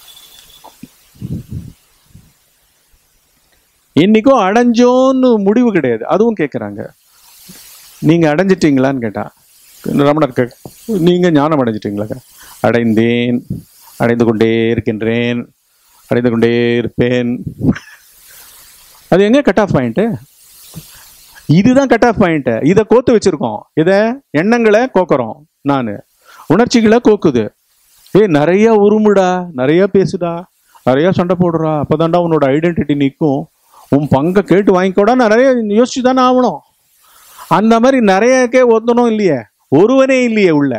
இன்னைக்கும் அடைஞ்சோன்னு முடிவு கிடையாது அதுவும் கேட்குறாங்க நீங்க அடைஞ்சிட்டீங்களான்னு கேட்டா ரமணர் கேக் நீங்க ஞானம் அடைஞ்சிட்டீங்களா அடைந்தேன் அடைந்து கொண்டே இருக்கின்றேன் அடைந்து கொண்டே இருப்பேன் அது எங்க கட் ஆஃப் பாயிண்ட் இதுதான் கட் ஆஃப் பாயிண்ட் இதை கோத்து வச்சிருக்கோம் இதை எண்ணங்களை கோக்குறோம் நான் உணர்ச்சிகளை கோக்குது ஏய் நிறைய உருமுடா நிறைய பேசுடா நிறைய சண்டை போடுறா அப்பதான்டா உன்னோட ஐடென்டிட்டி நிற்கும் உன் பங்கை கேட்டு வாங்கிக்கோடா நான் நிறைய யோசிச்சு தானே ஆகணும் அந்த மாதிரி நிறையக்கே ஒத்தனும் இல்லையே ஒருவனே இல்லையே உள்ள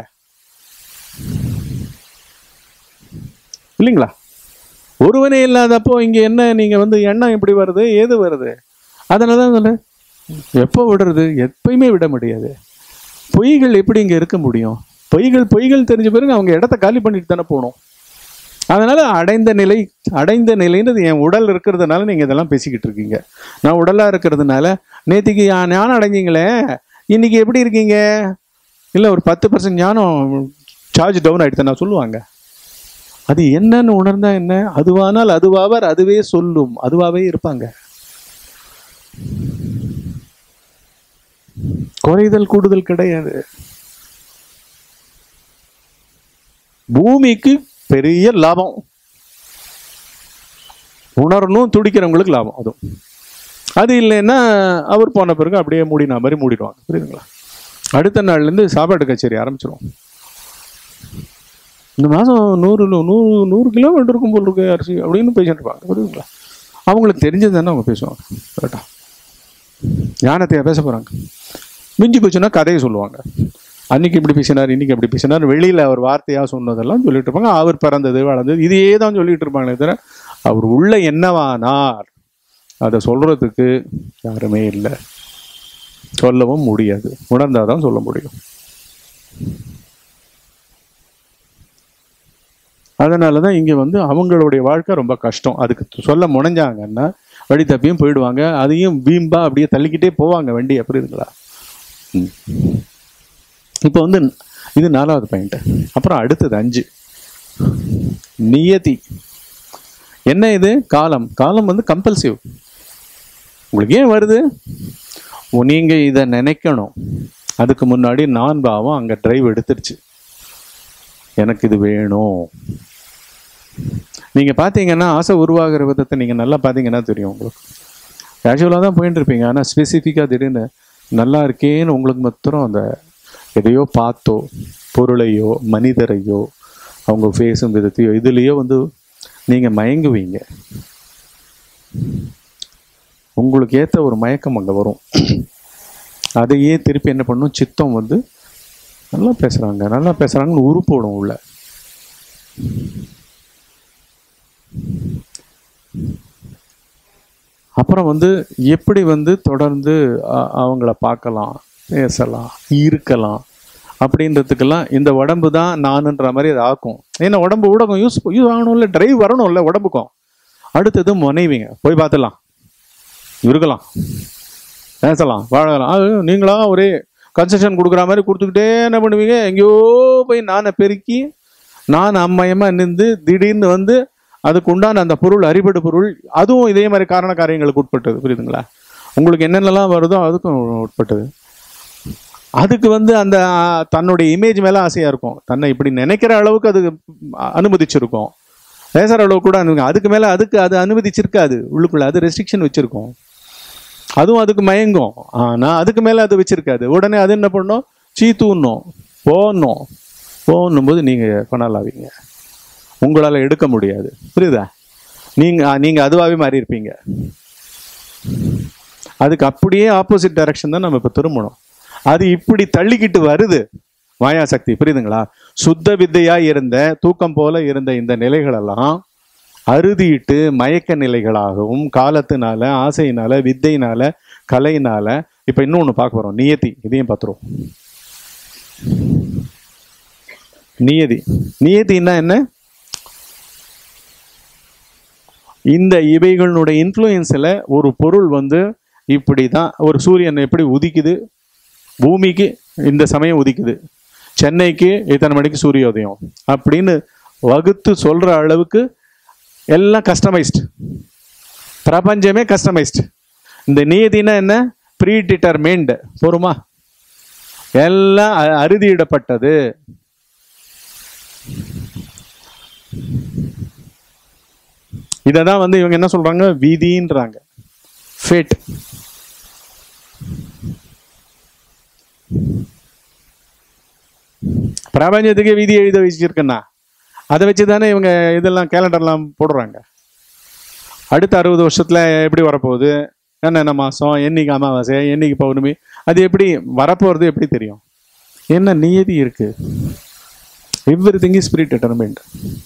இல்லைங்களா ஒருவனே இல்லாதப்போ இங்க என்ன நீங்க வந்து எண்ணம் எப்படி வருது ஏது வருது அதனால தான் சொல்ல எப்போ விடுறது எப்பயுமே விட முடியாது பொய்கள் எப்படி இங்க இருக்க முடியும் பொய்கள் பொய்கள் தெரிஞ்ச பிறகு அவங்க இடத்த காலி பண்ணிட்டு தானே போகணும் அதனால அடைந்த நிலை அடைந்த நிலைன்றது என் உடல் இருக்கிறதுனால நீங்க இதெல்லாம் பேசிக்கிட்டு இருக்கீங்க நான் உடலா இருக்கிறதுனால நேத்திக்கு ஞா- ஞானம் அடைஞ்சீங்களே இன்னைக்கு எப்படி இருக்கீங்க இல்ல ஒரு பத்து பர்சன்ட் ஞானம் சார்ஜ் டவுன் ஆயிடுச்சு நான் சொல்லுவாங்க அது என்னன்னு உணர்ந்தா என்ன அதுவானால் அதுவாவர் அதுவே சொல்லும் அதுவாவே இருப்பாங்க குறைதல் கூடுதல் கிடையாது பூமிக்கு பெரிய லாபம் உணரணும் துடிக்கிறவங்களுக்கு லாபம் அதுவும் அது இல்லைன்னா அவர் போன பிறகு அப்படியே மூடினா மாதிரி மூடிடுவாங்க புரியுதுங்களா அடுத்த நாள்லேருந்து சாப்பாடு கச்சேரி ஆரம்பிச்சிடும் இந்த மாதம் நூறு நூ- நூறு நூறு கிலோமீட்டர் இருக்கும் போல் இருக்கு அரிசி அப்படின்னு பேசிட்டு இருப்பாங்க புரியுதுங்களா அவங்களுக்கு தெரிஞ்சது தானே அவங்க பேசுவாங்க கரெக்டா ஞானத்தையா பேச போகிறாங்க மிஞ்சி போச்சுன்னா கதையை சொல்லுவாங்க அன்னைக்கு இப்படி பேசினார் இன்னைக்கு அப்படி பேசினார் வெளியில் அவர் வார்த்தையாக சொன்னதெல்லாம் சொல்லிட்டு இருப்பாங்க அவர் பிறந்தது வளர்ந்தது இதையே தான் சொல்லிட்டு இருப்பாங்களே தவிர அவர் உள்ள என்னவானார் அதை சொல்றதுக்கு யாருமே இல்லை சொல்லவும் முடியாது உணர்ந்தாதான் சொல்ல முடியும் அதனால தான் இங்கே வந்து அவங்களுடைய வாழ்க்கை ரொம்ப கஷ்டம் அதுக்கு சொல்ல முனைஞ்சாங்கன்னா வழி தப்பியும் போயிடுவாங்க அதையும் வீம்பா அப்படியே தள்ளிக்கிட்டே போவாங்க வண்டி புரியுதுங்களா ம். இப்போ வந்து இது நாலாவது பாயிண்ட் அப்புறம் அடுத்தது அஞ்சு நியதி என்ன இது காலம் காலம் வந்து கம்பல்சிவ் உங்களுக்கு ஏன் வருது உ- நீங்க இதை நினைக்கணும் அதுக்கு முன்னாடி நான் பாவம் அங்க டிரைவ் எடுத்துருச்சு எனக்கு இது வேணும் நீங்க பாத்தீங்கன்னா ஆசை உருவாகிற விதத்தை நீங்க நல்லா பாத்தீங்கன்னா தெரியும் உங்களுக்கு கேஷுவலாக தான் போயிட்டு இருப்பீங்க ஆனால் ஸ்பெசிஃபிக்காக திடீர்னு நல்லா இருக்கேன்னு உங்களுக்கு மாத்திரம் அந்த எதையோ பார்த்தோ பொருளையோ மனிதரையோ அவங்க ஃபேஸும் விதத்தையோ இதுலேயோ வந்து நீங்கள் மயங்குவீங்க உங்களுக்கு ஏற்ற ஒரு மயக்கம் அங்கே வரும் அதையே திருப்பி என்ன பண்ணும் சித்தம் வந்து நல்லா பேசுகிறாங்க நல்லா பேசுகிறாங்கன்னு உருப்போடும் உள்ள அப்புறம் வந்து எப்படி வந்து தொடர்ந்து அ- அவங்கள பார்க்கலாம் பேசலாம் இருக்கலாம் அப்படின்றதுக்கெல்லாம் இந்த உடம்பு தான் நானுன்ற மாதிரி அது ஆக்கும் ஏன்னா உடம்பு ஊடகம் யூஸ் யூஸ் ஆகணும்ல டிரைவ் வரணும்ல உடம்புக்கும் அடுத்தது முனைவிங்க போய் பார்த்துலாம் இருக்கலாம் பேசலாம் வாழலாம் அது நீங்களா ஒரே கன்செஷன் கொடுக்குற மாதிரி கொடுத்துக்கிட்டே என்ன பண்ணுவீங்க எங்கேயோ போய் நானை பெருக்கி நான் அம்மயமாக நின்று திடீர்னு வந்து அதுக்கு உண்டான அந்த பொருள் அறிபடு பொருள் அதுவும் இதே மாதிரி காரண காரியங்களுக்கு உட்பட்டது புரியுதுங்களா உங்களுக்கு என்னென்னலாம் வருதோ அதுக்கும் உட்பட்டது அதுக்கு வந்து அந்த ஆ, தன்னுடைய இமேஜ் மேல ஆசையா இருக்கும் தன்னை இப்படி நினைக்கிற அளவுக்கு அது அனுமதிச்சிருக்கும் பேசுற அளவுக்கு கூட அனுமதி அதுக்கு மேல அதுக்கு அது அனுமதிச்சிருக்காது உள்ளுக்குள்ள அது ரெஸ்ட்ரிக்ஷன் வச்சிருக்கும் அதுவும் அதுக்கு மயங்கும் ஆனா அதுக்கு மேல அது வச்சிருக்காது உடனே அது என்ன பண்ணும் சீ தூணும் போடணும் போகணும் போது நீங்க கொண்டாலாவீங்க உங்களால எடுக்க முடியாது புரியுதா நீங்க ஆ, நீங்க அதுவாகவே மாறி இருப்பீங்க அதுக்கு அப்படியே ஆப்போசிட் டைரக்ஷன் தான் நம்ம இப்ப திரும்பணும் அது இப்படி தள்ளிக்கிட்டு வருது மாயாசக்தி புரியுதுங்களா சுத்த வித்தையா இருந்த தூக்கம் போல இருந்த இந்த நிலைகளெல்லாம் அறுதியிட்டு மயக்க நிலைகளாகவும் காலத்தினால ஆசையினால வித்தையினால கலையினால இப்ப இன்னொன்னு பார்க்க போறோம் நியதி இதையும் பார்த்துருவோம் நியதி நியதின்னா என்ன இந்த இவைகளுடைய இன்ஃப்ளூயன்ஸில் ஒரு பொருள் வந்து இப்படி தான் ஒரு சூரியன் எப்படி உதிக்குது பூமிக்கு இந்த சமயம் உதிக்குது சென்னைக்கு இத்தனை மணிக்கு சூரியோதயம் அப்படின்னு வகுத்து சொல்ற அளவுக்கு எல்லாம் கஸ்டமைஸ்டு பிரபஞ்சமே கஸ்டமைஸ்டு இந்த நியதினா என்ன ப்ரீ டிட்டர்மெண்ட் பொறுமா எல்லாம் அ- அறுதியிடப்பட்டது இதை தான் வந்து இவங்க என்ன சொல்றாங்க விதின்றாங்க ஃபேட் பிரபஞ்சத்துக்கே விதி எழுத வச்சிருக்கேன்னா அதை வச்சு தானே இவங்க இதெல்லாம் கேலண்டர்லாம் போடுறாங்க அடுத்த அறுபது வருஷத்துல எப்படி வரப்போகுது என்னென்ன மாதம் என்னைக்கு அமாவாசை என்னைக்கு பௌர்ணமி அது எப்படி வரப்போகிறது எப்படி தெரியும் என்ன நியதி இருக்கு everything is spirit determined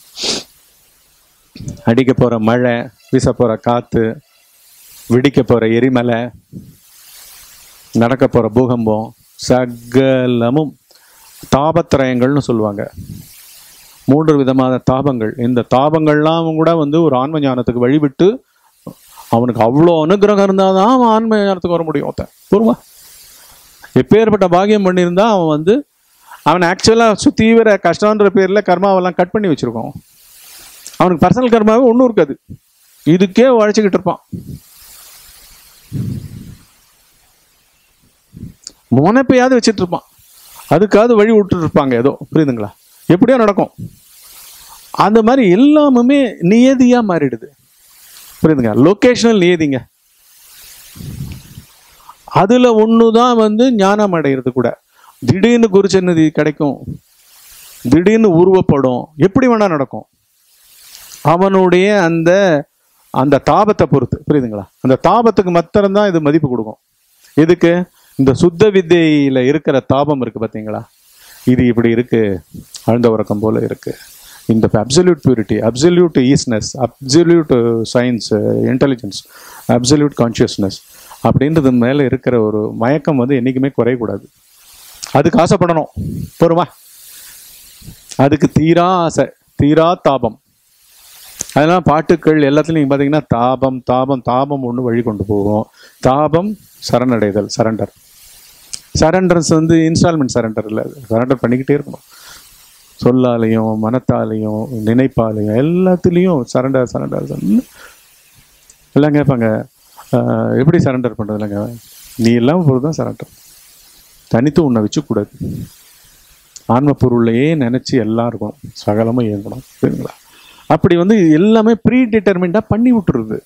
அடிக்க போற மழை வீச போற காத்து வெடிக்க போற எரிமலை நடக்க போற பூகம்பம் சகலமும் தாபத்திரயங்கள்னு சொல்லுவாங்க மூன்று விதமான தாபங்கள் இந்த தாபங்கள்லாம் கூட வந்து ஒரு ஆன்ம ஞானத்துக்கு வழிவிட்டு அவனுக்கு அவ்வளோ அனுகிரகம் இருந்தால் தான் அவன் ஆன்ம ஞானத்துக்கு வர முடியும் ஒருத்தன் பொறுமா எப்பேற்பட்ட பாக்கியம் பண்ணியிருந்தா அவன் வந்து அவன் ஆக்சுவலாக சுத்தீவிர கஷ்டன்ற பேரில் கர்மாவெல்லாம் கட் பண்ணி வச்சிருக்கோம் அவனுக்கு பர்சனல் கர்மாவே ஒன்றும் இருக்காது இதுக்கே உழைச்சிக்கிட்டு இருப்பான் முனைப்பையாவது வச்சுட்டு இருப்பான் அதுக்காவது வழி விட்டுட்டு இருப்பாங்க ஏதோ புரியுதுங்களா எப்படியோ நடக்கும் அந்த மாதிரி எல்லாமுமே நியதியா மாறிடுது புரியுதுங்க லொகேஷனல் நியதிங்க அதுல ஒண்ணுதான் வந்து ஞானம் அடைகிறது கூட திடீர்னு குருச்சன்னதி கிடைக்கும் திடீர்னு உருவப்படும் எப்படி வேணா நடக்கும் அவனுடைய அந்த அந்த தாபத்தை பொறுத்து புரியுதுங்களா அந்த தாபத்துக்கு மாத்திரம்தான் இது மதிப்பு கொடுக்கும் எதுக்கு இந்த சுத்த வித்தையில இருக்கிற தாபம் இருக்கு பாத்தீங்களா இது இப்படி இருக்கு ஆழ்ந்த உறக்கம் போல இருக்கு இந்த absolute purity absolute isness absolute science intelligence absolute consciousness அப்படின்றது மேல இருக்கிற ஒரு மயக்கம் வந்து என்னைக்குமே குறையக்கூடாது அதுக்கு ஆசைப்படணும் பொறுமா அதுக்கு தீரா ஆசை தீரா தாபம் அதெல்லாம் பாட்டுக்கள் எல்லாத்துலையும் நீங்க பார்த்தீங்கன்னா தாபம் தாபம் தாபம் ஒன்று வழி கொண்டு போகும் தாபம் சரணடைதல் சரண்டர் சரண்டர்ஸ் வந்து இன்ஸ்டால்மெண்ட் சரண்டர் இல்லை சரண்டர் பண்ணிக்கிட்டே இருக்கணும் சொல்லாலையும் மனத்தாலையும் நினைப்பாலையும் எல்லாத்துலேயும் சரண்டர் சரண்டர் எல்லாம் கேட்பாங்க "ஆஹ், எப்படி சரண்டர் பண்ணுறது இல்லைங்க நீ இல்லாமல் பொழுது தான் சரண்டர் தனித்து உன்னை வச்சுக்கூடாது ஆன்ம பொருளையே நினச்சி எல்லாம் இருக்கணும் சகலமாக இயங்கணும் சரிங்களா அப்படி வந்து எல்லாமே ப்ரீ டிட்டர்மிண்டாக பண்ணி விட்டுருது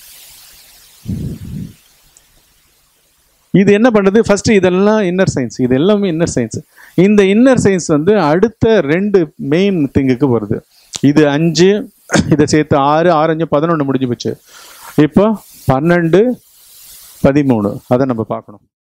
இது என்ன பண்ணுது ஃபர்ஸ்ட் இதெல்லாம் இன்னர் சயின்ஸ் இது எல்லாமே இன்னர் சயின்ஸ் இந்த இன்னர் சயின்ஸ் வந்து அடுத்த ரெண்டு மெயின் திங்குக்கு வருது இது அஞ்சு இதை சேர்த்து ஆறு ஆறு அஞ்சு பதினொன்று முடிஞ்சு போச்சு இப்போ பன்னெண்டு பதிமூணு அதை நம்ம பார்க்கணும்